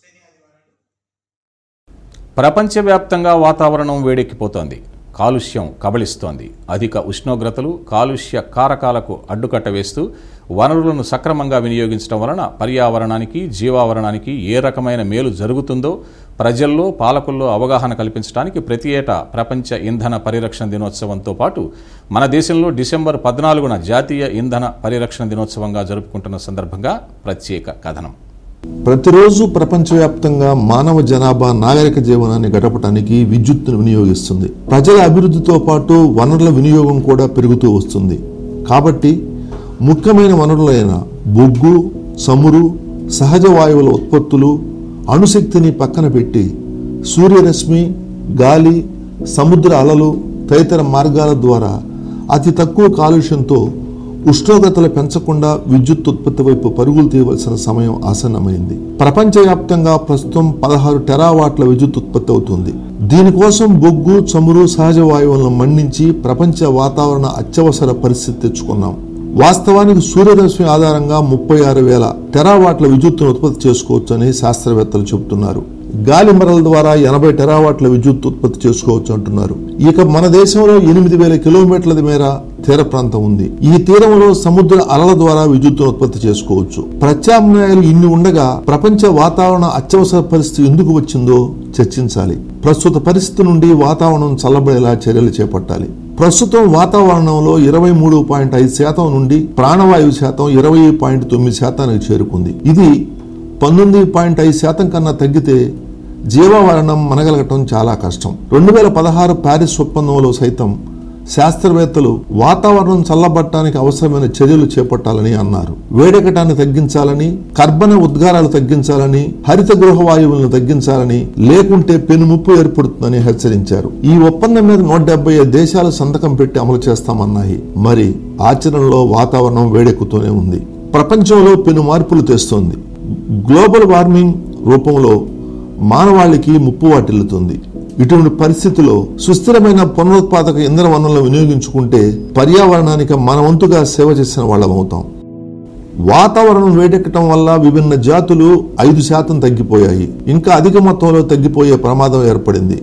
ప్రపంచవ్యాప్తంగా వాతావరణం వేడెక్కిపోతోంది కాలుష్యం కబళిస్తోంది అధిక ఉష్ణోగ్రతలు కాలుష్య కారకాలకు అడ్డుకట్ట వేస్తూ వనరులను సక్రమంగా వినియోగించడం వలన పర్యావరణానికి జీవావరణానికి ఏ రకమైన మేలు జరుగుతుందో ప్రజల్లో పాలకుల్లో అవగాహన కల్పించడానికి ప్రతి ఏటా ప్రపంచ ఇంధన పరిరక్షణ దినోత్సవంతో పాటు మన దేశంలో డిసెంబర్ పద్నాలుగున జాతీయ ఇంధన పరిరక్షణ దినోత్సవంగా జరుపుకుంటున్న సందర్భంగా ప్రత్యేక కథనం
ప్రతిరోజు ప్రపంచవ్యాప్తంగా మానవ జనాభా నాగరిక జీవనాన్ని గడపడానికి విద్యుత్తును వినియోగిస్తుంది ప్రజల అభివృద్ధితో పాటు వనరుల వినియోగం కూడా పెరుగుతూ వస్తుంది కాబట్టి ముఖ్యమైన వనరులైన బొగ్గు చమురు సహజ వాయువుల ఉత్పత్తులు అణుశక్తిని పక్కన పెట్టి సూర్యరశ్మి గాలి సముద్ర అలలు తదితర మార్గాల ద్వారా అతి తక్కువ కాలుష్యంతో ఉష్ణోగ్రతలు పెంచకుండా విద్యుత్ ఉత్పత్తి వైపు పరుగులు తీయవలసిన సమయం ఆసన్నమైంది ప్రపంచవ్యాప్తంగా ప్రస్తుతం పదహారు టెరావాట్ల విద్యుత్ ఉత్పత్తి అవుతుంది దీనికోసం బొగ్గు చమురు సహజ వాయువులను మండించి ప్రపంచ వాతావరణ అత్యవసర పరిస్థితి తెచ్చుకున్నాం వాస్తవానికి సూర్యరశ్మి ఆధారంగా ముప్పై ఆరు వేల టెరావాట్ల విద్యుత్తును ఉత్పత్తి చేసుకోవచ్చని శాస్త్రవేత్తలు చెబుతున్నారు గాలి మరల ద్వారా ఎనభై టెరావాట్ల విద్యుత్ ఉత్పత్తి చేసుకోవచ్చు అంటున్నారు ఇక మన దేశంలో ఎనిమిది వేల కిలోమీటర్ల మేర తీర ప్రాంతం ఉంది ఈ తీరంలో సముద్ర అలల ద్వారా విద్యుత్తును ఉత్పత్తి చేసుకోవచ్చు ప్రత్యామ్నాయాలు ఇన్ని ఉండగా ప్రపంచ వాతావరణ అత్యవసర పరిస్థితి ఎందుకు వచ్చిందో చర్చించాలి ప్రస్తుత పరిస్థితి నుండి వాతావరణం చల్లబడేలా చర్యలు చేపట్టాలి ప్రస్తుతం వాతావరణంలో ఇరవై మూడు పాయింట్ ఐదు శాతం నుండి ప్రాణవాయువు శాతం ఇరవై పాయింట్ తొమ్మిది శాతానికి చేరుకుంది ఇది పంతొమ్మిది పాయింట్ ఐదు శాతం కన్నా తగ్గితే జీవావరణం మనగలగటం చాలా కష్టం రెండు వేల పదహారు ప్యారిస్ ఒప్పందంలో సైతం శాస్త్రవేత్తలు వాతావరణం చల్లబట్టడానికి అవసరమైన చర్యలు చేపట్టాలని అన్నారు వేడెక్కటాన్ని తగ్గించాలని కర్బన ఉద్గారాలు తగ్గించాలని హరిత గృహ వాయువులను తగ్గించాలని లేకుంటే పెనుముప్పు ఏర్పడుతుందని హెచ్చరించారు ఈ ఒప్పందం మీద నూట డెబ్బై దేశాలు సంతకం పెట్టి అమలు చేస్తామన్నాయి మరి ఆచరణలో వాతావరణం వేడెక్కుతూనే ఉంది ప్రపంచంలో పెను మార్పులు తెస్తోంది గ్లోబల్ వార్మింగ్ రూపంలో మానవాళికి ముప్పు వాటిల్లుతుంది ఇటువంటి పరిస్థితుల్లో సుస్థిరమైన పునరుత్పాదక ఇంధన వనరులను వినియోగించుకుంటే పర్యావరణానికి మన వంతుగా సేవ చేసిన వాళ్ళం అవుతాం వాతావరణం వేడెక్కటం వల్ల విభిన్న జాతులు ఐదు శాతం తగ్గిపోయాయి ఇంకా అధిక మొత్తంలో తగ్గిపోయే ప్రమాదం ఏర్పడింది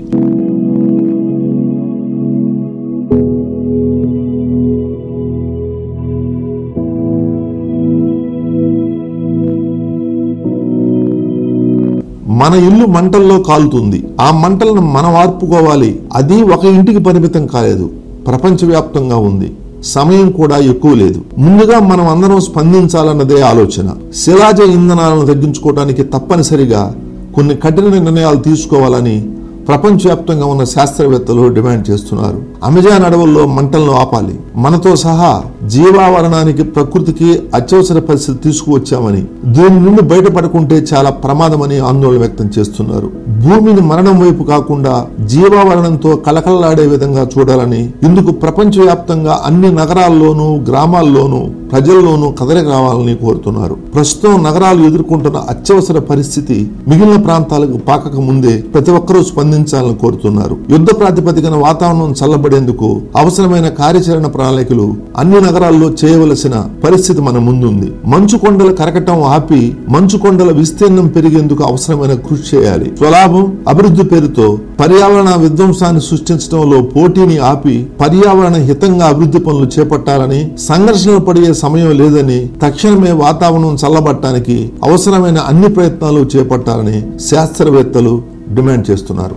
మన ఇల్లు మంటల్లో కాలుతుంది ఆ మంటలను మనం ఆర్పుకోవాలి అది ఒక ఇంటికి పరిమితం కాలేదు ప్రపంచవ్యాప్తంగా ఉంది సమయం కూడా ఎక్కువ లేదు ముందుగా మనం అందరం స్పందించాలన్నదే ఆలోచన శిలాజ ఇంధనాలను తగ్గించుకోవడానికి తప్పనిసరిగా కొన్ని కఠిన నిర్ణయాలు తీసుకోవాలని ప్రపంచవ్యాప్తంగా ఉన్న శాస్త్రవేత్తలు డిమాండ్ చేస్తున్నారు అమెజాన్ అడవుల్లో మంటలను ఆపాలి మనతో సహా జీవావరణానికి ప్రకృతికి అత్యవసర పరిస్థితి తీసుకువచ్చామని దీని నుండి బయటపడకుంటే చాలా ప్రమాదమని ఆందోళన వ్యక్తం చేస్తున్నారు భూమిని మరణం వైపు కాకుండా జీవావరణంతో కలకలలాడే విధంగా చూడాలని ఇందుకు ప్రపంచవ్యాప్తంగా అన్ని నగరాల్లోనూ గ్రామాల్లోనూ ప్రజల్లోనూ కదలిక రావాలని కోరుతున్నారు ప్రస్తుతం నగరాలు ఎదుర్కొంటున్న అత్యవసర పరిస్థితి మిగిలిన ప్రాంతాలకు పాకక ముందే ప్రతి ఒక్కరూ స్పందించాలని కోరుతున్నారు యుద్ధ ప్రాతిపదికన వాతావరణం చల్లబడేందుకు అవసరమైన కార్యాచరణ ప్రణాళిక ప్రణాళికలు అన్ని నగరాల్లో చేయవలసిన పరిస్థితి మన ముందుంది మంచు కొండల కరకటం ఆపి మంచు కొండల విస్తీర్ణం పెరిగేందుకు అవసరమైన కృషి చేయాలి స్వలాభం అభివృద్ధి పేరుతో పర్యావరణ విధ్వంసాన్ని సృష్టించడంలో పోటీని ఆపి పర్యావరణ హితంగా అభివృద్ధి పనులు చేపట్టాలని సంఘర్షణలు పడే సమయం లేదని తక్షణమే వాతావరణం చల్లబట్టడానికి అవసరమైన అన్ని ప్రయత్నాలు చేపట్టాలని శాస్త్రవేత్తలు డిమాండ్ చేస్తున్నారు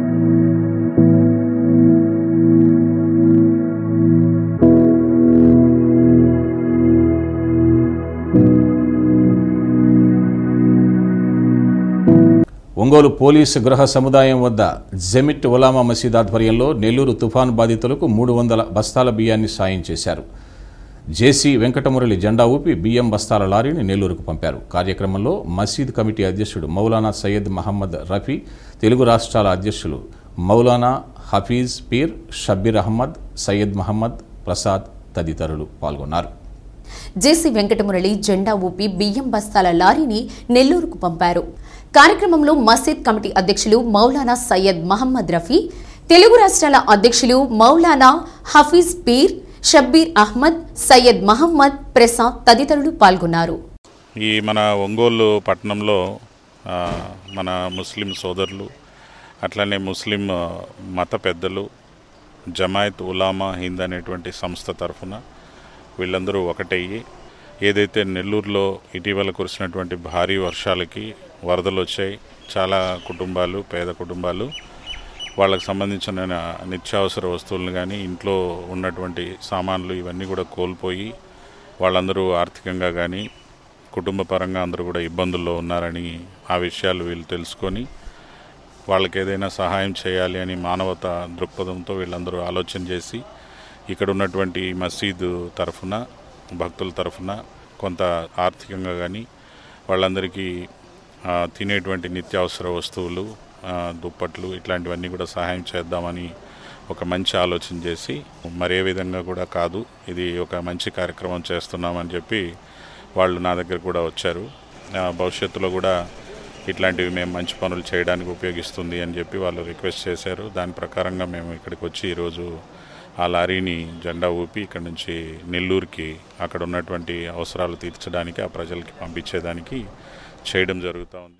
ఒంగోలు పోలీసు గృహ సముదాయం వద్ద జెమిట్ ఉలామా మసీద్ ఆధ్వర్యంలో నెల్లూరు తుఫాన్ బాధితులకు మూడు వందల బస్తాల బియ్యాన్ని సాయం చేశారు జేసీ వెంకటమురళి జెండా ఊపి బియ్యం బస్తాల లారీని నెల్లూరుకు పంపారు కార్యక్రమంలో మసీద్ కమిటీ అధ్యక్షుడు మౌలానా సయ్యద్ మహమ్మద్ రఫీ తెలుగు రాష్ట్రాల అధ్యక్షులు మౌలానా హఫీజ్ పీర్ షబ్బీర్ అహ్మద్ సయ్యద్ మహమ్మద్ ప్రసాద్ తదితరులు పాల్గొన్నారు
జేసీ వెంకటమురళి జెండా ఊపి బియ్యం బస్తాల లారీని నెల్లూరుకు పంపారు కార్యక్రమంలో మసీద్ కమిటీ అధ్యక్షులు మౌలానా సయ్యద్ మహమ్మద్ రఫీ తెలుగు రాష్ట్రాల అధ్యక్షులు మౌలానా హఫీజ్ పీర్ షబ్బీర్ అహ్మద్ సయ్యద్ మహమ్మద్ ప్రసాద్ తదితరులు పాల్గొన్నారు
ఈ మన ఒంగోలు పట్టణంలో ఆ, మన ముస్లిం సోదరులు అట్లనే ముస్లిం ఆ, మత పెద్దలు జమాయత్ ఉలామా హింద్ అనేటువంటి సంస్థ తరఫున వీళ్ళందరూ ఒకటయ్యి ఏదైతే నెల్లూరులో ఇటీవల కురిసినటువంటి భారీ వర్షాలకి వరదలు వచ్చాయి చాలా కుటుంబాలు పేద కుటుంబాలు వాళ్ళకి సంబంధించిన నిత్యావసర వస్తువులను కానీ ఇంట్లో ఉన్నటువంటి సామాన్లు ఇవన్నీ కూడా కోల్పోయి వాళ్ళందరూ ఆర్థికంగా కానీ కుటుంబ పరంగా అందరూ కూడా ఇబ్బందుల్లో ఉన్నారని ఆ విషయాలు వీళ్ళు తెలుసుకొని వాళ్ళకి ఏదైనా సహాయం చేయాలి అని మానవత దృక్పథంతో వీళ్ళందరూ ఆలోచన చేసి ఇక్కడ ఉన్నటువంటి మసీదు తరఫున భక్తుల తరఫున కొంత ఆర్థికంగా కానీ వాళ్ళందరికీ ఆ, తినేటువంటి నిత్యావసర వస్తువులు ఆ, దుప్పట్లు ఇట్లాంటివన్నీ కూడా సహాయం చేద్దామని ఒక మంచి ఆలోచన చేసి మరే విధంగా కూడా కాదు ఇది ఒక మంచి కార్యక్రమం చేస్తున్నామని చెప్పి వాళ్ళు నా దగ్గర కూడా వచ్చారు ఆ, భవిష్యత్తులో కూడా ఇట్లాంటివి మేము మంచి పనులు చేయడానికి ఉపయోగిస్తుంది అని చెప్పి వాళ్ళు రిక్వెస్ట్ చేశారు దాని ప్రకారంగా మేము ఇక్కడికి వచ్చి ఈరోజు ఆ లారీని జెండా ఊపి ఇక్కడ నుంచి నెల్లూరుకి అక్కడ ఉన్నటువంటి అవసరాలు తీర్చడానికి ఆ ప్రజలకి పంపించేదానికి చేయడం జరుగుతూ ఉంది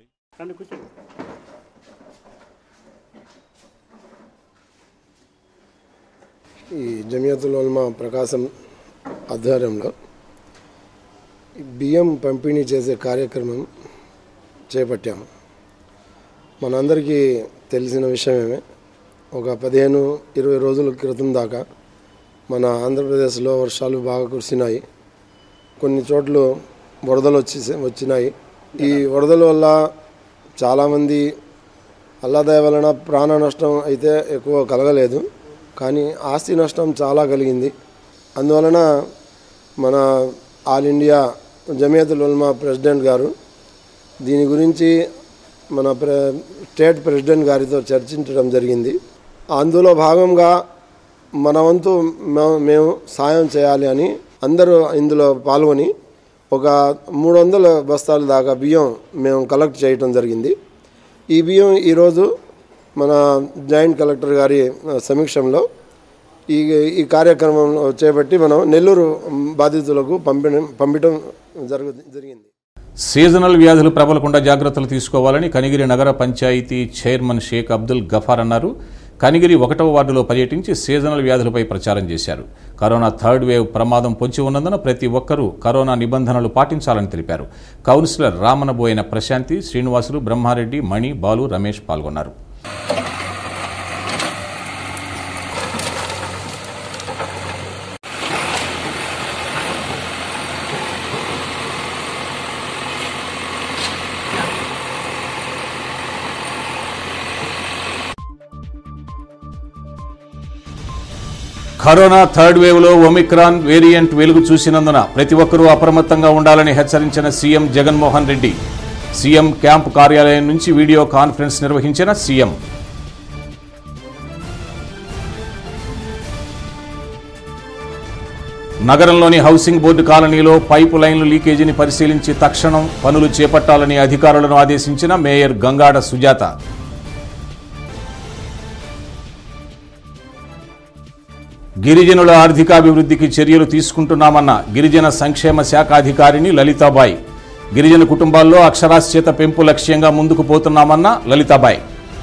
ఈ జమియతుల్ ఉల్మా ప్రకాశం ఆధ్వర్యంలో ఈ బియ్యం పంపిణీ చేసే కార్యక్రమం చేపట్టాము మనందరికీ తెలిసిన విషయమే ఒక పదిహేను ఇరవై రోజుల క్రితం దాకా మన ఆంధ్రప్రదేశ్లో వర్షాలు బాగా కురిసినాయి కొన్ని చోట్ల వరదలు వచ్చి వచ్చినాయి ఈ వరదల వల్ల చాలామంది అల్లాదయ వలన ప్రాణ నష్టం అయితే ఎక్కువ కలగలేదు కానీ ఆస్తి నష్టం చాలా కలిగింది అందువలన మన all India Jamiatul Ulama president గారు దీని గురించి మన ప్రె స్టేట్ ప్రెసిడెంట్ గారితో చర్చించడం జరిగింది అందులో భాగంగా మన వంతు మే- మేము సాయం చేయాలి అని అందరూ ఇందులో పాల్గొని ఒక మూడు వందల బస్తాల దాకా బియ్యం మేము కలెక్ట్ చేయటం జరిగింది ఈ బియ్యం ఈరోజు మన జాయింట్ కలెక్టర్ గారి ఆ, సమీక్షంలో ఈ ఈ కార్యక్రమం చేపట్టి మనం నెల్లూరు బాధితులకు పంపడం పంపించడం జరుగు జరిగింది
సీజనల్ వ్యాధులు ప్రబలకుండా జాగ్రత్తలు తీసుకోవాలని కనిగిరి నగర పంచాయతీ చైర్మన్ షేక్ అబ్దుల్ గఫార్ అన్నారు కనిగిరి ఒకటవ వార్డులో పర్యటించి సీజనల్ వ్యాధులపై ప్రచారం చేశారు కరోనా థర్డ్ వేవ్ ప్రమాదం పొంచి ఉన్నందున ప్రతి ఒక్కరూ కరోనా నిబంధనలు పాటించాలని తెలిపారు కౌన్సిలర్ రామనబోయిన ప్రశాంతి శ్రీనివాసులు బ్రహ్మారెడ్డి మణి బాలు రమేష్ పాల్గొన్నారు కరోనా థర్డ్ వేవ్ లో ఒమిక్రాన్ వేరియంట్ వెలుగు చూసినందున ప్రతి ఒక్కరూ అప్రమత్తంగా ఉండాలని హెచ్చరించిన CM Jaganmohan Reddy CM camp కార్యాలయం నుంచి వీడియో కాన్ఫరెన్స్ నిర్వహించిన సీఎం నగరంలోని హౌసింగ్ బోర్డు కాలనీలో పైపు లైన్లు లీకేజీని పరిశీలించి తక్షణం పనులు చేపట్టాలని అధికారులను ఆదేశించిన మేయర్ గంగాడ సుజాత గిరిజనుల ఆర్థికాభివృద్ధికి చర్యలు తీసుకుంటున్నామన్న గిరిజన సంక్షేమ శాఖ అధికారిని లలితాబాయి గిరిజన కుటుంబాల్లో అక్షరాస్యత పెంపు లక్ష్యంగా ముందుకు పోతున్నామన్న లలితాబాయి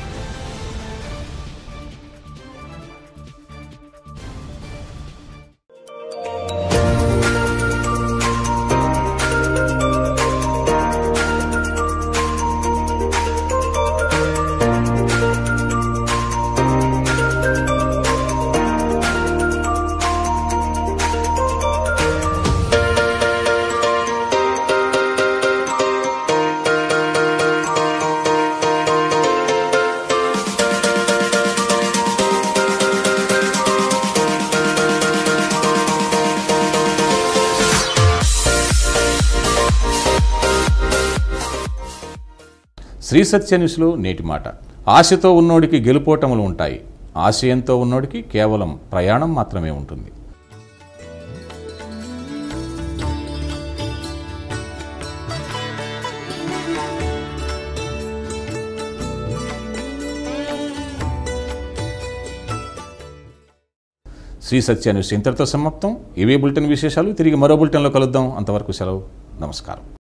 శ్రీ సత్య న్యూస్లో నేటి మాట ఆశతో ఉన్నోడికి గెలుపోటములు ఉంటాయి ఆశయంతో ఉన్నోడికి కేవలం ప్రయాణం మాత్రమే ఉంటుంది శ్రీ సత్య న్యూస్ ఇంతటితో సమాప్తం ఇవే బులెటిన్ విశేషాలు తిరిగి మరో బులెటిన్లో కలుద్దాం అంతవరకు సెలవు నమస్కారం